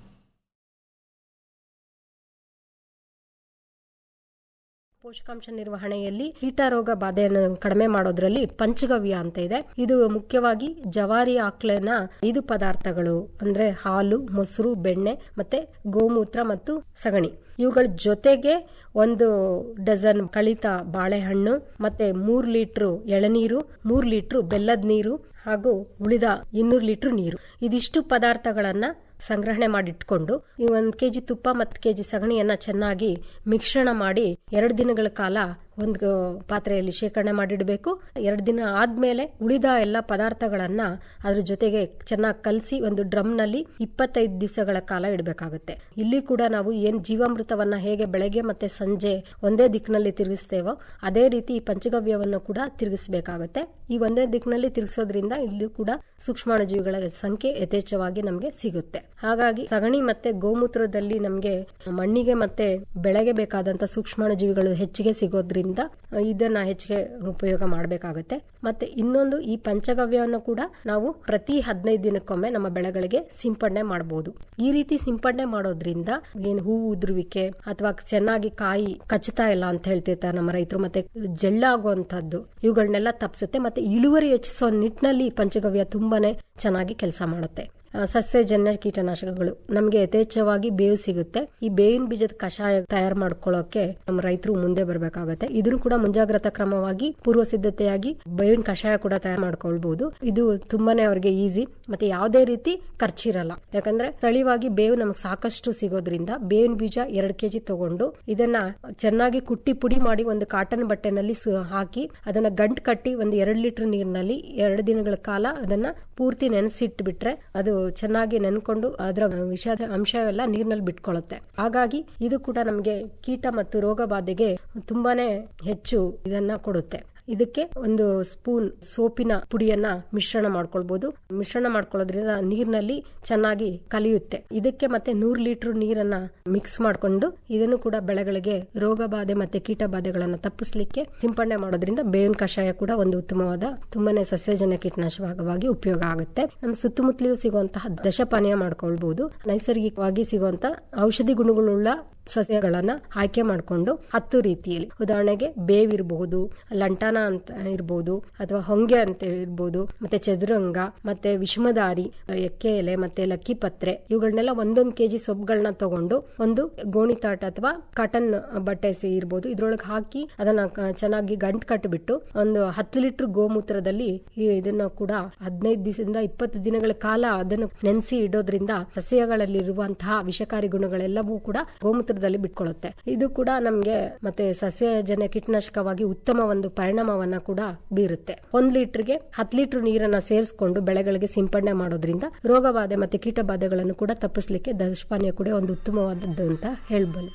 Speaker 8: ಪೋಷಕಾಂಶ ನಿರ್ವಹಣೆಯಲ್ಲಿ ಕೀಟ ರೋಗ ಬಾಧೆಯನ್ನು ಕಡಿಮೆ ಮಾಡೋದ್ರಲ್ಲಿ ಪಂಚಗವ್ಯ ಅಂತ ಇದೆ ಇದು ಮುಖ್ಯವಾಗಿ ಜವಾರಿ ಆಕಳಿನ ಐದು ಪದಾರ್ಥಗಳು ಅಂದ್ರೆ ಹಾಲು ಮೊಸರು ಬೆಣ್ಣೆ ಮತ್ತೆ ಗೋಮೂತ್ರ ಮತ್ತು ಸಗಣಿ ಇವುಗಳ ಜೊತೆಗೆ ಒಂದು ಡಜನ್ ಕಳಿತ ಬಾಳೆಹಣ್ಣು ಮತ್ತೆ ಮೂರ್ ಲೀಟ್ರು ಎಳನೀರು ಮೂರ್ ಲೀಟ್ರು ಬೆಲ್ಲದ ನೀರು ಹಾಗೂ ಉಳಿದ ಇನ್ನೂರು ಲೀಟರ್ ನೀರು ಇದಿಷ್ಟು ಪದಾರ್ಥಗಳನ್ನ ಸಂಗ್ರಹಣೆ ಮಾಡಿಟ್ಕೊಂಡು ಈ ಒಂದ್ ಕೆಜಿ ತುಪ್ಪ ಮತ್ತು ಕೆಜಿ ಸಗಣಿಯನ್ನ ಚೆನ್ನಾಗಿ ಮಿಶ್ರಣ ಮಾಡಿ ಎರಡು ದಿನಗಳ ಕಾಲ ಒಂದು ಪಾತ್ರೆಯಲ್ಲಿ ಶೇಖರಣೆ ಮಾಡಿಡಬೇಕು ಎರಡು ದಿನ ಆದ್ಮೇಲೆ ಉಳಿದ ಎಲ್ಲ ಪದಾರ್ಥಗಳನ್ನ ಅದ್ರ ಜೊತೆಗೆ ಚೆನ್ನಾಗಿ ಕಲಸಿ ಒಂದು ಡ್ರಮ್ನಲ್ಲಿ ಇಪ್ಪತ್ತೈದು ದಿವಸಗಳ ಕಾಲ ಇಡಬೇಕಾಗುತ್ತೆ ಇಲ್ಲಿ ಕೂಡ ನಾವು ಏನ್ ಜೀವಾಮೃತವನ್ನ ಹೇಗೆ ಬೆಳಗ್ಗೆ ಮತ್ತೆ ಸಂಜೆ ಒಂದೇ ದಿಕ್ಕಿನಲ್ಲಿ ತಿರುಗಿಸ್ತೇವೋ ಅದೇ ರೀತಿ ಈ ಪಂಚಗವ್ಯವನ್ನು ಕೂಡ ತಿರುಗಿಸಬೇಕಾಗುತ್ತೆ ಈ ಒಂದೇ ದಿಕ್ಕಿನಲ್ಲಿ ತಿರುಗಿಸೋದ್ರಿಂದ ಇಲ್ಲಿ ಕೂಡ ಸೂಕ್ಷ್ಮಾಣುಜೀವಿಗಳ ಸಂಖ್ಯೆ ಯಥೇಚ್ಛವಾಗಿ ನಮಗೆ ಸಿಗುತ್ತೆ ಹಾಗಾಗಿ ಸಗಣಿ ಮತ್ತೆ ಗೋಮೂತ್ರದಲ್ಲಿ ನಮಗೆ ಮಣ್ಣಿಗೆ ಮತ್ತೆ ಬೆಳೆಗೆ ಬೇಕಾದಂತ ಸೂಕ್ಷ್ಮಾಣುಜೀವಿಗಳು ಹೆಚ್ಚಿಗೆ ಸಿಗೋದ್ರಿಂದ ಇದನ್ನ ಹೆಚ್ಚಿಗೆ ಉಪಯೋಗ ಮಾಡಬೇಕಾಗುತ್ತೆ ಮತ್ತೆ ಇನ್ನೊಂದು ಈ ಪಂಚಗವ್ಯವನ್ನು ಕೂಡ ನಾವು ಪ್ರತಿ ಹದಿನೈದು ದಿನಕ್ಕೊಮ್ಮೆ ನಮ್ಮ ಬೆಳೆಗಳಿಗೆ ಸಿಂಪಡಣೆ ಮಾಡಬಹುದು ಈ ರೀತಿ ಸಿಂಪಡಣೆ ಮಾಡೋದ್ರಿಂದ ಏನು ಹೂವು ಉದುರುವಿಕೆ ಅಥವಾ ಚೆನ್ನಾಗಿ ಕಾಯಿ ಕಚ್ಚುತ್ತಾ ಇಲ್ಲ ಅಂತ ಹೇಳ್ತಿರ್ತಾರೆ ನಮ್ಮ ರೈತರು ಮತ್ತೆ ಜಳ್ಳಾಗುವಂತದ್ದು ಇವುಗಳನ್ನೆಲ್ಲ ತಪ್ಪಿಸುತ್ತೆ ಮತ್ತೆ ಇಳುವರಿ ಹೆಚ್ಚಿಸೋ ನಿಟ್ಟಿನಲ್ಲಿ ಈ ಪಂಚಗವ್ಯ ತುಂಬಾನೇ ಚೆನ್ನಾಗಿ ಕೆಲಸ ಮಾಡುತ್ತೆ ಆ, ಸಸ್ಯಜನ್ಯ ಕೀಟನಾಶಕಗಳು ನಮಗೆ ಯಥೇಚ್ಛವಾಗಿ ಬೇವು ಸಿಗುತ್ತೆ ಈ ಬೇವಿನ ಬೀಜದ ಕಷಾಯ ತಯಾರು ಮಾಡ್ಕೊಳ್ಳೋಕೆ ನಮ್ಮ ರೈತರು ಮುಂದೆ ಬರಬೇಕಾಗುತ್ತೆ ಇದನ್ನು ಕೂಡ ಮುಂಜಾಗ್ರತಾ ಕ್ರಮವಾಗಿ ಪೂರ್ವ ಸಿದ್ಧತೆಯಾಗಿ ಬೇವಿನ ಕಷಾಯ ಕೂಡ ತಯಾರು ಮಾಡ್ಕೊಳ್ಬಹುದು ಇದು ತುಂಬಾನೇ ಅವರಿಗೆ ಈಸಿ ಮತ್ತೆ ಯಾವುದೇ ರೀತಿ ಖರ್ಚಿರಲ್ಲ ಯಾಕಂದ್ರೆ ಸ್ಥಳೀಯವಾಗಿ ಬೇವು ನಮಗೆ ಸಾಕಷ್ಟು ಸಿಗೋದ್ರಿಂದ ಬೇವಿನ ಬೀಜ ಎರಡು ಕೆಜಿ ತಗೊಂಡು ಇದನ್ನ ಚೆನ್ನಾಗಿ ಕುಟ್ಟಿ ಪುಡಿ ಮಾಡಿ ಒಂದು ಕಾಟನ್ ಬಟ್ಟೆನಲ್ಲಿ ಸು- ಹಾಕಿ ಅದನ್ನ ಗಂಟು ಕಟ್ಟಿ ಒಂದು ಎರಡು ಲೀಟರ್ ನೀರಿನಲ್ಲಿ ಎರಡು ದಿನಗಳ ಕಾಲ ಅದನ್ನ ಪೂರ್ತಿ ನೆನೆಸಿಟ್ಬಿಟ್ರೆ ಅದು ಚೆನ್ನಾಗಿ ನೆನ್ಕೊಂಡು ಅದರ ವಿಷದ ಅಂಶವೆಲ್ಲ ನೀರಿನಲ್ಲಿ ಬಿಟ್ಕೊಳ್ಳುತ್ತೆ ಹಾಗಾಗಿ ಇದು ಕೂಡ ನಮಗೆ ಕೀಟ ಮತ್ತು ರೋಗ ಬಾಧೆಗೆ ತುಂಬಾನೇ ಹೆಚ್ಚು ಇದನ್ನ ಕೊಡುತ್ತೆ ಇದಕ್ಕೆ ಒಂದು ಸ್ಪೂನ್ ಸೋಪಿನ ಪುಡಿಯನ್ನ ಮಿಶ್ರಣ ಮಾಡ್ಕೊಳ್ಬಹುದು ಮಿಶ್ರಣ ಮಾಡ್ಕೊಳ್ಳೋದ್ರಿಂದ ನೀರಿನಲ್ಲಿ ಚೆನ್ನಾಗಿ ಕಲಿಯುತ್ತೆ ಇದಕ್ಕೆ ಮತ್ತೆ ನೂರು ಲೀಟರ್ ನೀರನ್ನ ಮಿಕ್ಸ್ ಮಾಡ್ಕೊಂಡು ಇದನ್ನು ಕೂಡ ಬೆಳೆಗಳಿಗೆ ರೋಗ ಬಾಧೆ ಮತ್ತೆ ಕೀಟ ಬಾಧೆಗಳನ್ನ ತಪ್ಪಿಸ್ಲಿಕ್ಕೆ ಸಿಂಪಡಣೆ ಮಾಡೋದ್ರಿಂದ ಬೇವಿನ ಕಷಾಯ ಕೂಡ ಒಂದು ಉತ್ತಮವಾದ ತುಂಬಾನೇ ಸಸ್ಯಜನ್ಯ ಕೀಟನಾಶಕವಾಗಿ ಉಪಯೋಗ ಆಗುತ್ತೆ ನಮ್ಮ ಸುತ್ತಮುತ್ತಲೂ ಸಿಗುವಂತಹ ದಶಪಾನೀಯ ಮಾಡ್ಕೊಳ್ಬಹುದು ನೈಸರ್ಗಿಕವಾಗಿ ಸಿಗುವಂತ ಔಷಧಿ ಗುಣಗಳುಳ್ಳ ಸಸ್ಯಗಳನ್ನ ಆಯ್ಕೆ ಮಾಡಿಕೊಂಡು ಹತ್ತು ರೀತಿಯಲ್ಲಿ ಉದಾಹರಣೆಗೆ ಬೇವಿರಬಹುದು ಲಂಟಾನ ಅಂತ ಇರಬಹುದು ಅಥವಾ ಹೊಂಗೆ ಅಂತ ಇರಬಹುದು ಮತ್ತೆ ಚದುರಂಗ ಮತ್ತೆ ವಿಷಮದಾರಿ ಎಕ್ಕೆ ಎಲೆ ಮತ್ತೆ ಲಕ್ಕಿ ಪತ್ರೆ ಇವುಗಳನ್ನೆಲ್ಲ ಒಂದೊಂದು ಕೆಜಿ ಸೊಪ್ಪುಗಳನ್ನ ತಗೊಂಡು ಒಂದು ಗೋಣಿತಾಟ ಅಥವಾ ಕಾಟನ್ ಬಟ್ಟೆ ಸಿ- ಇರ್ಬೋದು ಇದ್ರೊಳಗೆ ಹಾಕಿ ಅದನ್ನ ಕ- ಚೆನ್ನಾಗಿ ಗಂಟು ಕಟ್ಟಿಬಿಟ್ಟು ಒಂದು ಹತ್ತು ಲೀಟರ್ ಗೋಮೂತ್ರದಲ್ಲಿ ಈ- ಇದನ್ನ ಕೂಡ ಹದಿನೈದು ದಿವಸದಿಂದ ಇಪ್ಪತ್ತು ದಿನಗಳ ಕಾಲ ಅದನ್ನು ನೆನೆಸಿ ಇಡೋದ್ರಿಂದ ಸಸ್ಯಗಳಲ್ಲಿರುವಂತಹ ವಿಷಕಾರಿ ಗುಣಗಳೆಲ್ಲವೂ ಕೂಡ ಗೋಮೂತ್ರದಲ್ಲಿ ಬಿಟ್ಕೊಳ್ಳುತ್ತೆ ಇದು ಕೂಡ ನಮ್ಗೆ ಮತ್ತೆ ಸಸ್ಯಜನ್ಯ ಕೀಟನಾಶಕವಾಗಿ ಉತ್ತಮ ಒಂದು ಪರಿಣಾಮವನ್ನ ಕೂಡ ಬೀರುತ್ತೆ ಒಂದ್ ಲೀಟರ್ಗೆ ಹತ್ತು ಲೀಟರ್ ನೀರನ್ನ ಸೇರಿಸ್ಕೊಂಡು ಬೆಳೆಗಳಿಗೆ ಸಿಂಪಡಣೆ ಮಾಡೋದ್ರಿಂದ ರೋಗ ಬಾಧೆ ಮತ್ತೆ ಕೀಟ ಬಾಧೆಗಳನ್ನು ಕೂಡ ತಪ್ಪಿಸ್ಲಿಕ್ಕೆ ದಶಪಾನೀಯ ಕೂಡ ಒಂದು ಉತ್ತಮವಾದದ್ದು ಅಂತ ಹೇಳ್ಬೋದು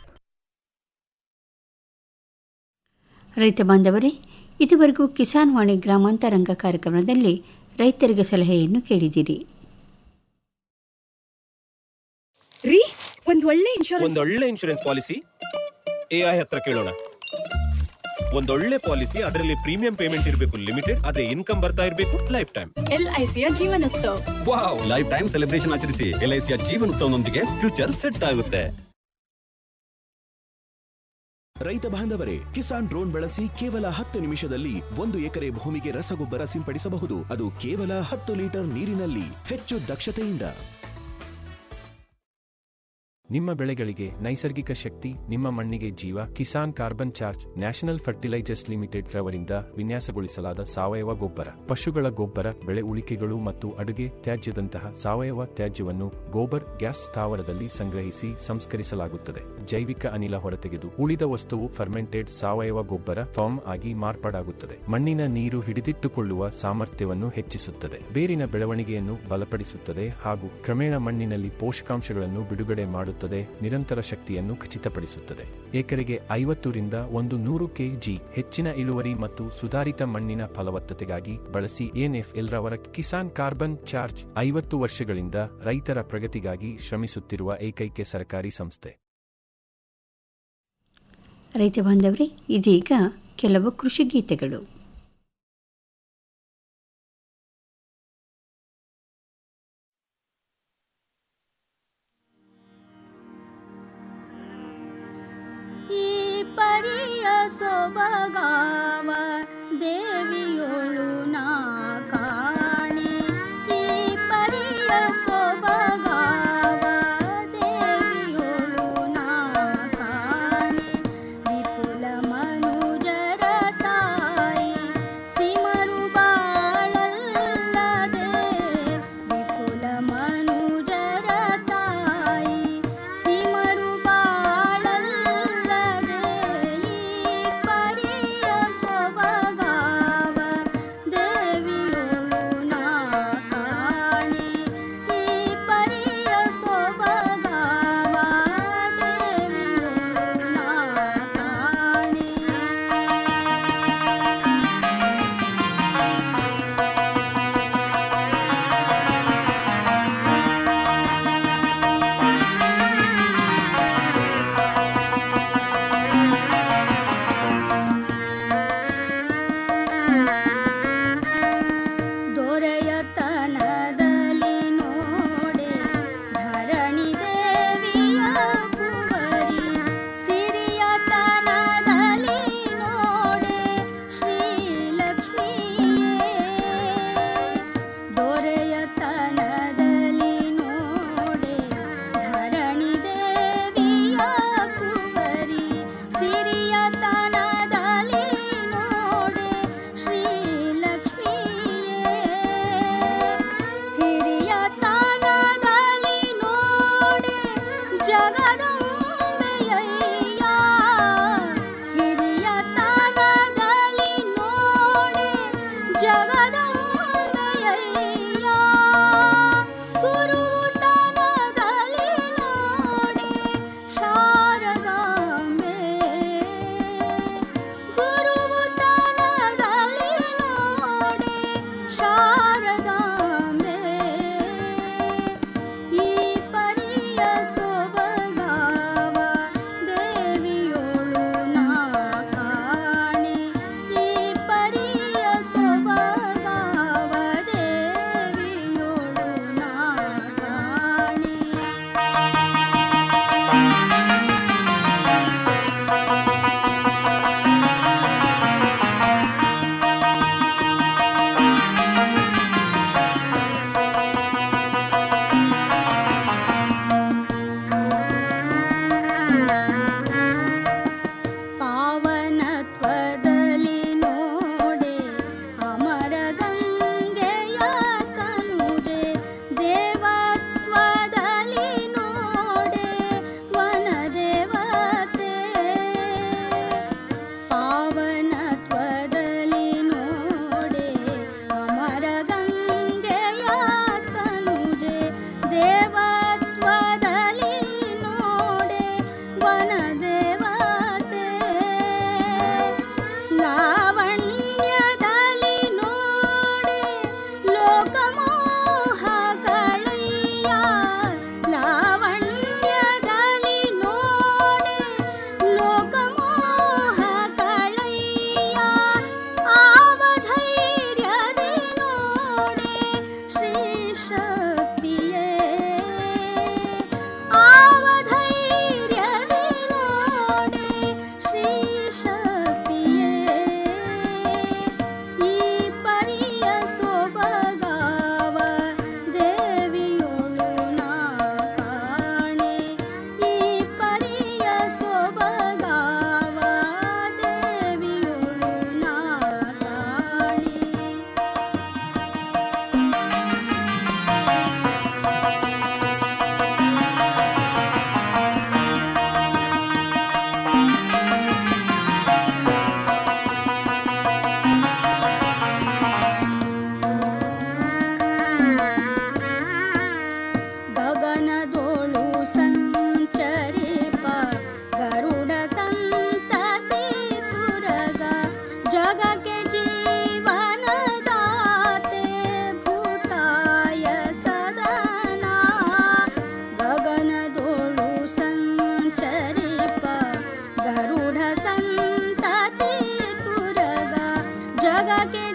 Speaker 5: ರೈತ ಬಾಂಧವರೇ ಇದುವರೆಗೂ ಕಿಸಾನ್ ವಾಣಿ ಗ್ರಾಮಾಂತರಂಗ ಕಾರ್ಯಕ್ರಮದಲ್ಲಿ ರೈತರಿಗೆ ಸಲಹೆಯನ್ನು ಕೇಳಿದಿರಿ
Speaker 9: ರೀ ಒಂದ್ ಒಳ್ಳೆ ಇನ್ಶೂರೆನ್ಸ್
Speaker 10: ಒಂದೊಳ್ಳೆ ಇನ್ಶೂರೆನ್ಸ್ ಪಾಲಿಸಿ ಎಐ ಹತ್ರ ಕೇಳೋಣ
Speaker 9: ಒಂದೊಳ್ಳೆ ಪಾಲಿಸಿ ಅದರಲ್ಲಿ ಪ್ರೀಮಿಯಂ ಪೇಮೆಂಟ್ ಇರಬೇಕು ಲಿಮಿಟೆಡ್ ಅದೇ ಇನ್ಕಮ್ ಬರ್ತಾ ಇರಬೇಕು ಲೈಫ್ ಟೈಮ್
Speaker 10: ಎಲ್ಐಸಿಯ ಜೀವನೋತ್ಸವ
Speaker 9: ವಾವ್ ಲೈಫ್ ಟೈಮ್ ಸೆಲೆಬ್ರೇಷನ್ ಆಚರಿಸಿ ಎಲ್ಐಸಿಯ ಜೀವನೋತ್ಸವನೊಂದಿಗೆ ಫ್ಯೂಚರ್ ಸೆಟ್ ಆಗುತ್ತೆ
Speaker 11: ರೈತ ಬಾಂಧವರೇ ಕಿಸಾನ್ ಡ್ರೋನ್ ಬಳಸಿ ಕೇವಲ ಹತ್ತು ನಿಮಿಷದಲ್ಲಿ ಒಂದು ಎಕರೆ ಭೂಮಿಗೆ ರಸಗೊಬ್ಬರ ಸಿಂಪಡಿಸಬಹುದು ಅದು ಕೇವಲ ಹತ್ತು ಲೀಟರ್ ನೀರಿನಲ್ಲಿ ಹೆಚ್ಚು ದಕ್ಷತೆಯಿಂದ
Speaker 12: ನಿಮ್ಮ ಬೆಳೆಗಳಿಗೆ ನೈಸರ್ಗಿಕ ಶಕ್ತಿ ನಿಮ್ಮ ಮಣ್ಣಿಗೆ ಜೀವ Kisan carbon charge National Fertilizers Limited ರವರಿಂದ ವಿನ್ಯಾಸಗೊಳಿಸಲಾದ ಸಾವಯವ ಗೊಬ್ಬರ ಪಶುಗಳ ಗೊಬ್ಬರ ಬೆಳೆ ಉಳಿಕೆಗಳು ಮತ್ತು ಅಡುಗೆ ತ್ಯಾಜ್ಯದಂತಹ ಸಾವಯವ ತ್ಯಾಜ್ಯವನ್ನು ಗೋಬರ್ ಗ್ಯಾಸ್ ಸ್ಥಾವರದಲ್ಲಿ ಸಂಗ್ರಹಿಸಿ ಸಂಸ್ಕರಿಸಲಾಗುತ್ತದೆ ಜೈವಿಕ ಅನಿಲ ಹೊರತೆಗೆದು ಉಳಿದ ವಸ್ತುವು ಫರ್ಮೆಂಟೆಡ್ ಸಾವಯವ ಗೊಬ್ಬರ ಫಾರ್ಮ್ ಆಗಿ ಮಾರ್ಪಾಡಾಗುತ್ತದೆ ಮಣ್ಣಿನ ನೀರು ಹಿಡಿದಿಟ್ಟುಕೊಳ್ಳುವ ಸಾಮರ್ಥ್ಯವನ್ನು ಹೆಚ್ಚಿಸುತ್ತದೆ ಬೇರಿನ ಬೆಳವಣಿಗೆಯನ್ನು ಬಲಪಡಿಸುತ್ತದೆ ಹಾಗೂ ಕ್ರಮೇಣ ಮಣ್ಣಿನಲ್ಲಿ ಪೋಷಕಾಂಶಗಳನ್ನು ಬಿಡುಗಡೆ ಮಾಡುತ್ತದೆ ನಿರಂತರ ಶಕ್ತಿಯನ್ನು ಖಚಿತಪಡಿಸುತ್ತದೆ ಎಕರೆಗೆ ಐವತ್ತರಿಂದ ಒಂದು ನೂರು ಕೆಜಿ ಹೆಚ್ಚಿನ ಇಳುವರಿ ಮತ್ತು ಸುಧಾರಿತ ಮಣ್ಣಿನ ಫಲವತ್ತತೆಗಾಗಿ ಬಳಸಿ ಎನ್ಎಫ್ಎಲ್ ರವರ ಕಿಸಾನ್ ಕಾರ್ಬನ್ ಚಾರ್ಜ್ ಐವತ್ತು ವರ್ಷಗಳಿಂದ ರೈತರ ಪ್ರಗತಿಗಾಗಿ ಶ್ರಮಿಸುತ್ತಿರುವ ಏಕೈಕ ಸರ್ಕಾರಿ ಸಂಸ್ಥೆ
Speaker 5: ರೈತ ಬಾಂಧವರೇ ಇದೀಗ ಕೆಲವು ಕೃಷಿ ಗೀತೆಗಳು
Speaker 13: ಈ ಪರಿಯ ಸೊಬಗಾವ ದೇವಿಯೊಳು ನಾ ಕಾಣೆ ಈ ಪರಿಯ ಸೊಬಗಾವ ದೇವಿಯೊಳು ನಾ ಕಾಣೆ ವಿಪುಲ ಮನುಜರ ತಾಯಿ ಸಿಮರು ಬಾಳಲ್ಲದೆ ವಿಪುಲ ಮನುಜರ ತಾಯಿ ಸಿಮರು ಬಾಳಲ್ಲದೆ ಈ ಪರಿಯ ಸೊಬಗಾವ ದೇವಿ ಗಗನದೋಳು ಸಂಚರಿಪ ಗರುಡ ಸಂತತಿ ತುರಗ ಜಗಕ್ಕೆ ಜೀವನದಾತೆ ಭೂತಾಯ ಸದನ ಗಗನದೋಳು ಸಂಚರಿಪ ಗರುಡ ಸಂತತಿ ತುರಗ ಜಗಕ್ಕೆ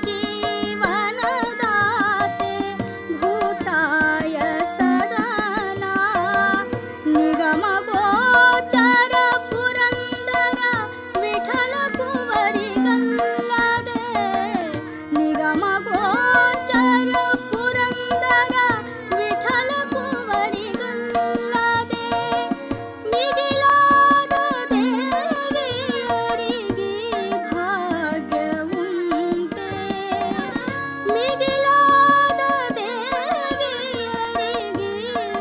Speaker 13: ಜೀವನದಾತೆ ಭೂತಾಯ ಸದನ ನಿಗಮ ಗೋಚರ ಪುರಂದರ ವಿಠಲ ಕುವರಿಗಲ್ಲದೆ ನಿಗಮ ಗೋಚರ ಪುರಂದರ ವಿಠಲ ಕುವರಿಗಲ್ಲದೆ ಮಿಗಿಲಾದ ದೇವಿಯರಿಗೆ ಭಾಗ್ಯವುಂಟೆ ಮಿಗಿಲಾದ ದೇವಿಯರಿಗೆ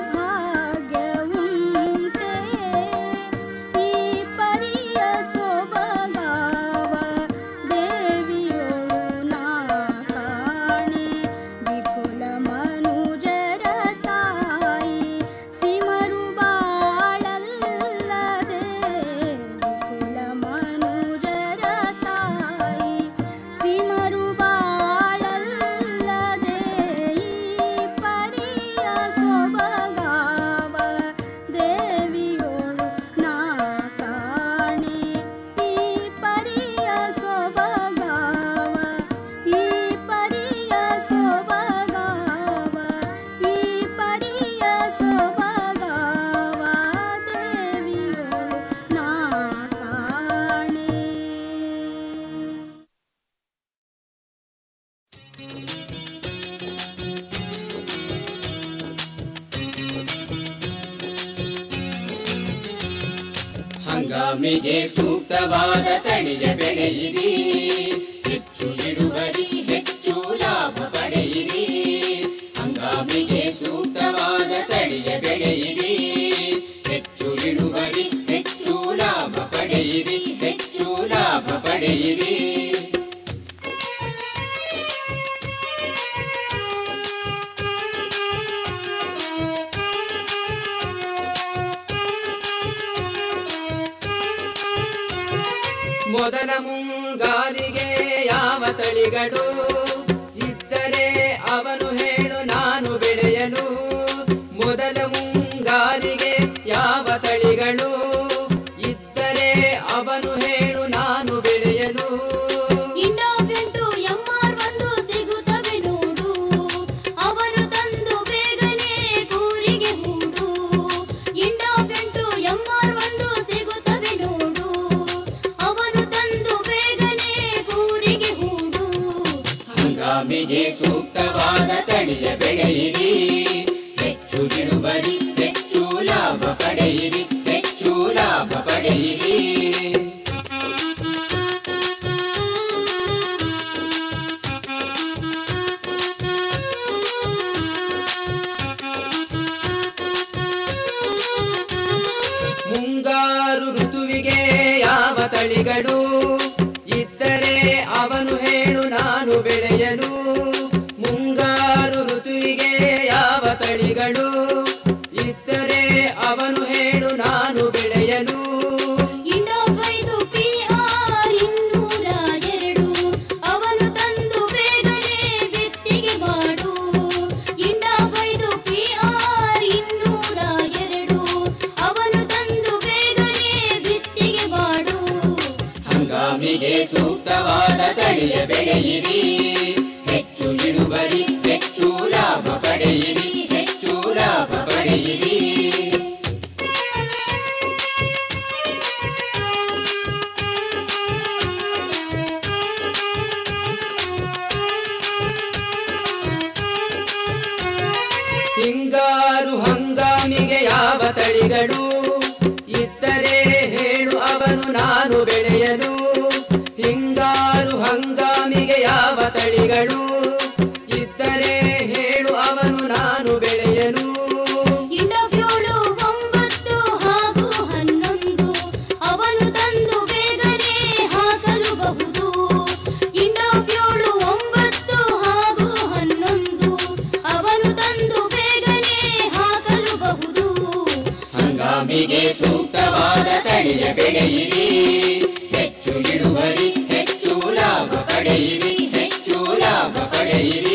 Speaker 13: ಭಾಗ್ಯವುಂಟೆ ಈ ಪರಿಯ ಸೊಬಗಾವ ದೇವಿಯೊಳು ನಾ ಕಾಣೆ ವಿಪುಲ ಮನುಜರ ತಾಯಿ ಸಿಮರು ಬಾಳಲ್ಲದೆ ವಿಪುಲ ಮನುಜರ ತಾಯಿ ಸಿಮರು ಬಾಳಲ್ಲದೆ ಈ ಪರಿಯ ಸೊಬಗಾವ ದೇವಿಯೋಳು ನಾ ಕಾಣೆ ಈ ಪರಿಯ ಸೊಬಗಾವ ಈ ಪರಿಯ ಸೊಬಗಾವ ಈ ಪರಿಯ ಸೊಬಗಾವ ದೇವಿಯೋಳು ನಾ ಕಾಣೆ
Speaker 14: ಹಂಗಾಮಿಗೆ ಸೂಕ್ತವಾದ ತಳಿಯ ಬೆಳೆಯಿರಿ ಹೆಚ್ಚು ಇಳುವರಿ ಹೆಚ್ಚು ಲಾಭ ಪಡೆಯಿರಿ ಹಂಗಾಮಿಗೆ ಸೂಕ್ತವಾದ ತಳಿಯ ಬೆಳೆಯಿರಿ ಹೆಚ್ಚು ಇಳುವರಿ ಹೆಚ್ಚು ಲಾಭ ಪಡೆಯಿರಿ ಹೆಚ್ಚು ಲಾಭ ಪಡೆಯಿರಿ
Speaker 15: ಮೊದಲ ಮುಂಗಾರಿಗೆ ಯಾವ ತಳಿಗಳು ಇದ್ದರೆ ಅವನು ಹೇಳು ನಾನು ಬೆಳೆಯಲು ಮೊದಲ ಮುಂಗಾರಿಗೆ ಯಾವ ತಳಿಗಳು ಇದ್ದರೆ ಅವನು ಹೇಳು ನಾನು ಬೆಳೆಯಲು
Speaker 13: ಇಂಡೋಫೆಂಟು ಎಂಆರ್ ಒಂದು ಸಿಗುತ್ತವೆ ನೋಡು ಅವರು ತಂದು ಬೇಗನೆ ಕೂರಿಗೆ ಹೂಡು ಇಂಡೋಫೆಂಟು ಎಂಆರ್ ಒಂದು ಸಿಗುತ್ತವೆ ನೋಡು ಅವರು ತಂದು ಬೇಗನೆ ಕೂರಿಗೆ ಹೂಡು
Speaker 14: ಹಂಗಾಮಿಗೆ ಸೂಕ್ತವಾದ ತಳಿಯ ಬೆಳೆಯಿರಿ ಹೆಚ್ಚು ಇಳುವರಿ ಹೆಚ್ಚು ಲಾಭ ಪಡೆಯಿರಿ ಹೆಚ್ಚು ಲಾಭ ಪಡೆಯಿರಿ
Speaker 15: ಮುಂಗಾರು ಋತುವಿಗೆ ಯಾವ ತಳಿಗಳು ಇದ್ದರೆ ಅವನು ಹೇಳು ನಾನು ಬೆಳೆಯಲು ಮುಂಗಾರು ಋತುವಿಗೆ ಯಾವ ತಳಿಗಳು ಇದ್ದರೆ ಅವನು ಹೇಳು ನಾನು ಬೆಳೆಯಲು
Speaker 13: ಇಂಡೋಫೈದು ಪಿಆರ್ ಇನ್ನೂರ ಎರಡು ಅವನು ತಂದು ಬೇಗನೆ ಬಿತ್ತಿಗೆ ಮಾಡು ಇಂಡೋಫೈದು ಪಿಆರ್ ಇನ್ನೂರ ಎರಡು ಅವನು ತಂದು ಬೇಗನೆ ಬಿತ್ತಿಗೆ ಮಾಡು
Speaker 14: ಹಂಗಾಮಿಗೆ ಸೂಕ್ತವಾದ ತಳಿಯ ಬೆಳೆಯಿರಿ ಹೆಚ್ಚು ಇಳುವರಿ ಹೆಚ್ಚು ಲಾಭ ಪಡೆಯಿರಿ ಹೆಚ್ಚು ಲಾಭ ಪಡೆಯಿರಿ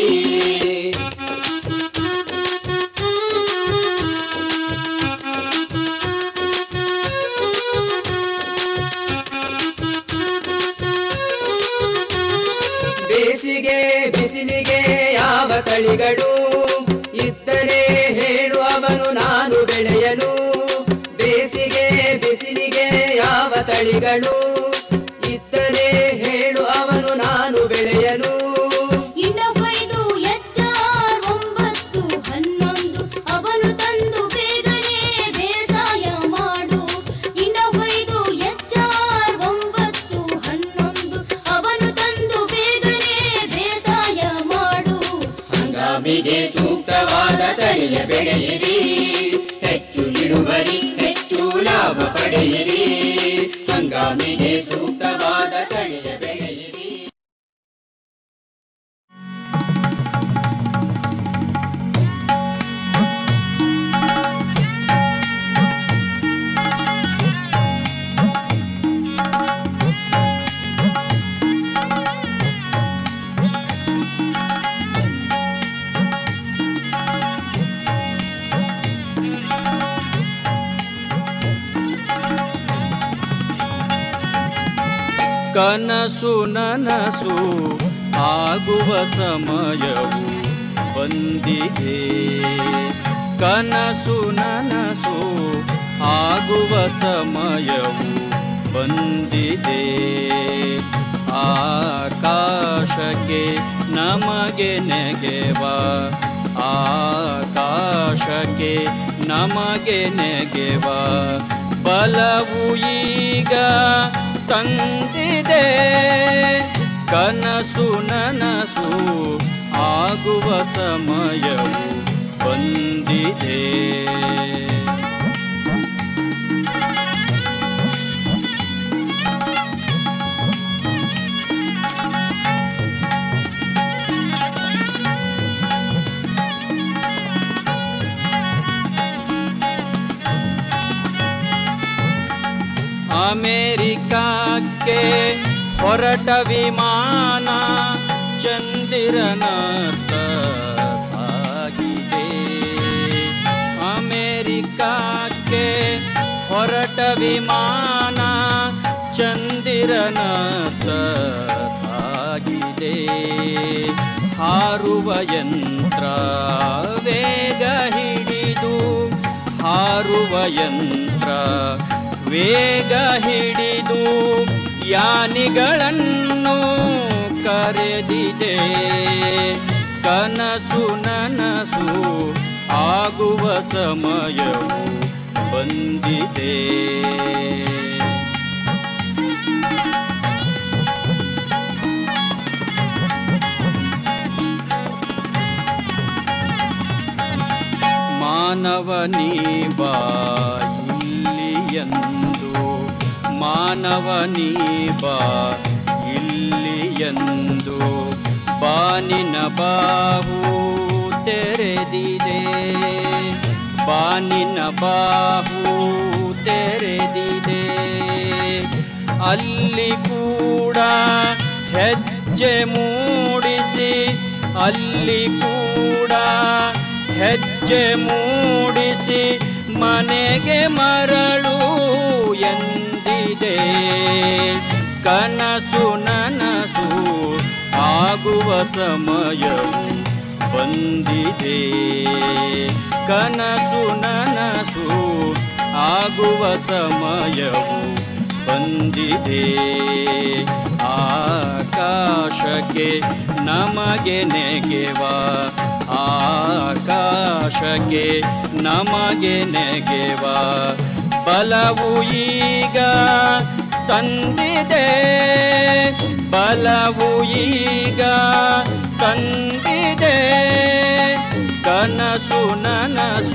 Speaker 15: ಬೇಸಿಗೆ ಬಿಸಿಲಿಗೆ ಯಾವ ತಳಿಗಳು ಇದ್ದರೆ ಹೇಳು ಅವನು ನಾನು ಬೆಳೆಯಲು ಬೇಸಿಗೆ ಬಿಸಿಲಿಗೆ ಯಾವ ತಳಿಗಳು ಇದ್ದರೆ ಹೇಳು ಅವನು ನಾನು ಬೆಳೆಯಲು
Speaker 13: ಇಂಡೋಫೈದು ಎಚ್ಆರ್ ಒಂಬತ್ತು ಹನ್ನೊಂದು ಅವನು ತಂದು ಬೇಗನೆ ಬೇಸಾಯ ಮಾಡು ಇಂಡೋಫೈದು ಎಚ್ಆರ್ ಒಂಬತ್ತು ಹನ್ನೊಂದು ಅವನು ತಂದು ಬೇಗನೆ ಬೇಸಾಯ ಮಾಡು
Speaker 14: ಹಂಗಾಮಿಗೆ ಸೂಕ್ತವಾದ ತಳಿಯ ಬೆಳೆಯಿರಿ ಹೆಚ್ಚು ಇಳುವರಿ ಹೆಚ್ಚು ಲಾಭ ಪಡೆಯಿರಿ ಹಂಗಾಮಿಗೆ ಸೂಕ್ತವಾದ ತಳಿಯ ಬೆಳೆಯಿರಿ
Speaker 16: ಕನಸು ನನಸು ಆಗುವ ಸಮಯವು ಬಂದಿದೆ ಕನಸು ನನಸು ಆಗುವ ಸಮಯವು ಬಂದಿದೆ ಆಕಾಶಕ್ಕೆ ನಮಗೆ ನೆಗೆವ ಆಕಾಶಕ್ಕೆ ನಮಗೆ ನೆಗೆವ ಬಲವು ಈಗ ತಂದಿದೆ ಕನಸು ನನಸು ಆಗುವ ಸಮಯವು ಬಂದಿದೆ ಅಮೆರಿಕಕ್ಕೆ ಹೊರಟ ವಿಮಾನ ಚಂದಿರನತ್ತ ಸಾಗಿದೆ ಅಮೆರಿಕಕ್ಕೆ ಹೊರಟ ವಿಮಾನ ಚಂದಿರನತ್ತ ಸಾಗಿದೆ ಹಾರುವ ಯಂತ್ರ ವೇಗ ಹಿಡಿದು ಹಾರುವ ಯಂತ್ರ ವೇಗ ಹಿಡಿದು ಯಾನಿಗಳನ್ನು ಕರೆದಿದೆ ಕನಸು ನನಸು ಆಗುವ ಸಮಯವು ಬಂದಿದೆ ಮಾನವನೀ ಬಾ ಇಲ್ಲಿಯಂದು ಮಾನವನೀ ಬಾ ಇಲ್ಲಿಯಂದು ಬಾನಿನ ಬಾಹು ತೆರೆದಿದೆ ಬಾನಿನ ಬಾಹು ತೆರೆದಿದೆ ಅಲ್ಲಿ ಕೂಡ ಹೆಜ್ಜೆ ಮೂಡಿಸಿ ಅಲ್ಲಿ ಕೂಡ ಹೆಜ್ಜೆ ಮೂಡಿಸಿ ಮನೆಗೆ ಮರಳು ಎಂದಿದೆ ಕನಸು ನನಸು ಆಗುವ ಸಮಯವು ಬಂದಿದೆ ಕನಸು ನನಸು ಆಗುವ ಸಮಯವು ಬಂದಿದೆ ಆಕಾಶಕ್ಕೆ ನಮಗೆ ನೆಗೆವ ಆಕಾಶಕ್ಕೆ ನಮಗೆ ನೆಗೆವ ಬಲವು ಈಗ ತಂದಿದೆ ಬಲವು ಈಗ ತಂದಿದೆ ಕನಸು ನನಸು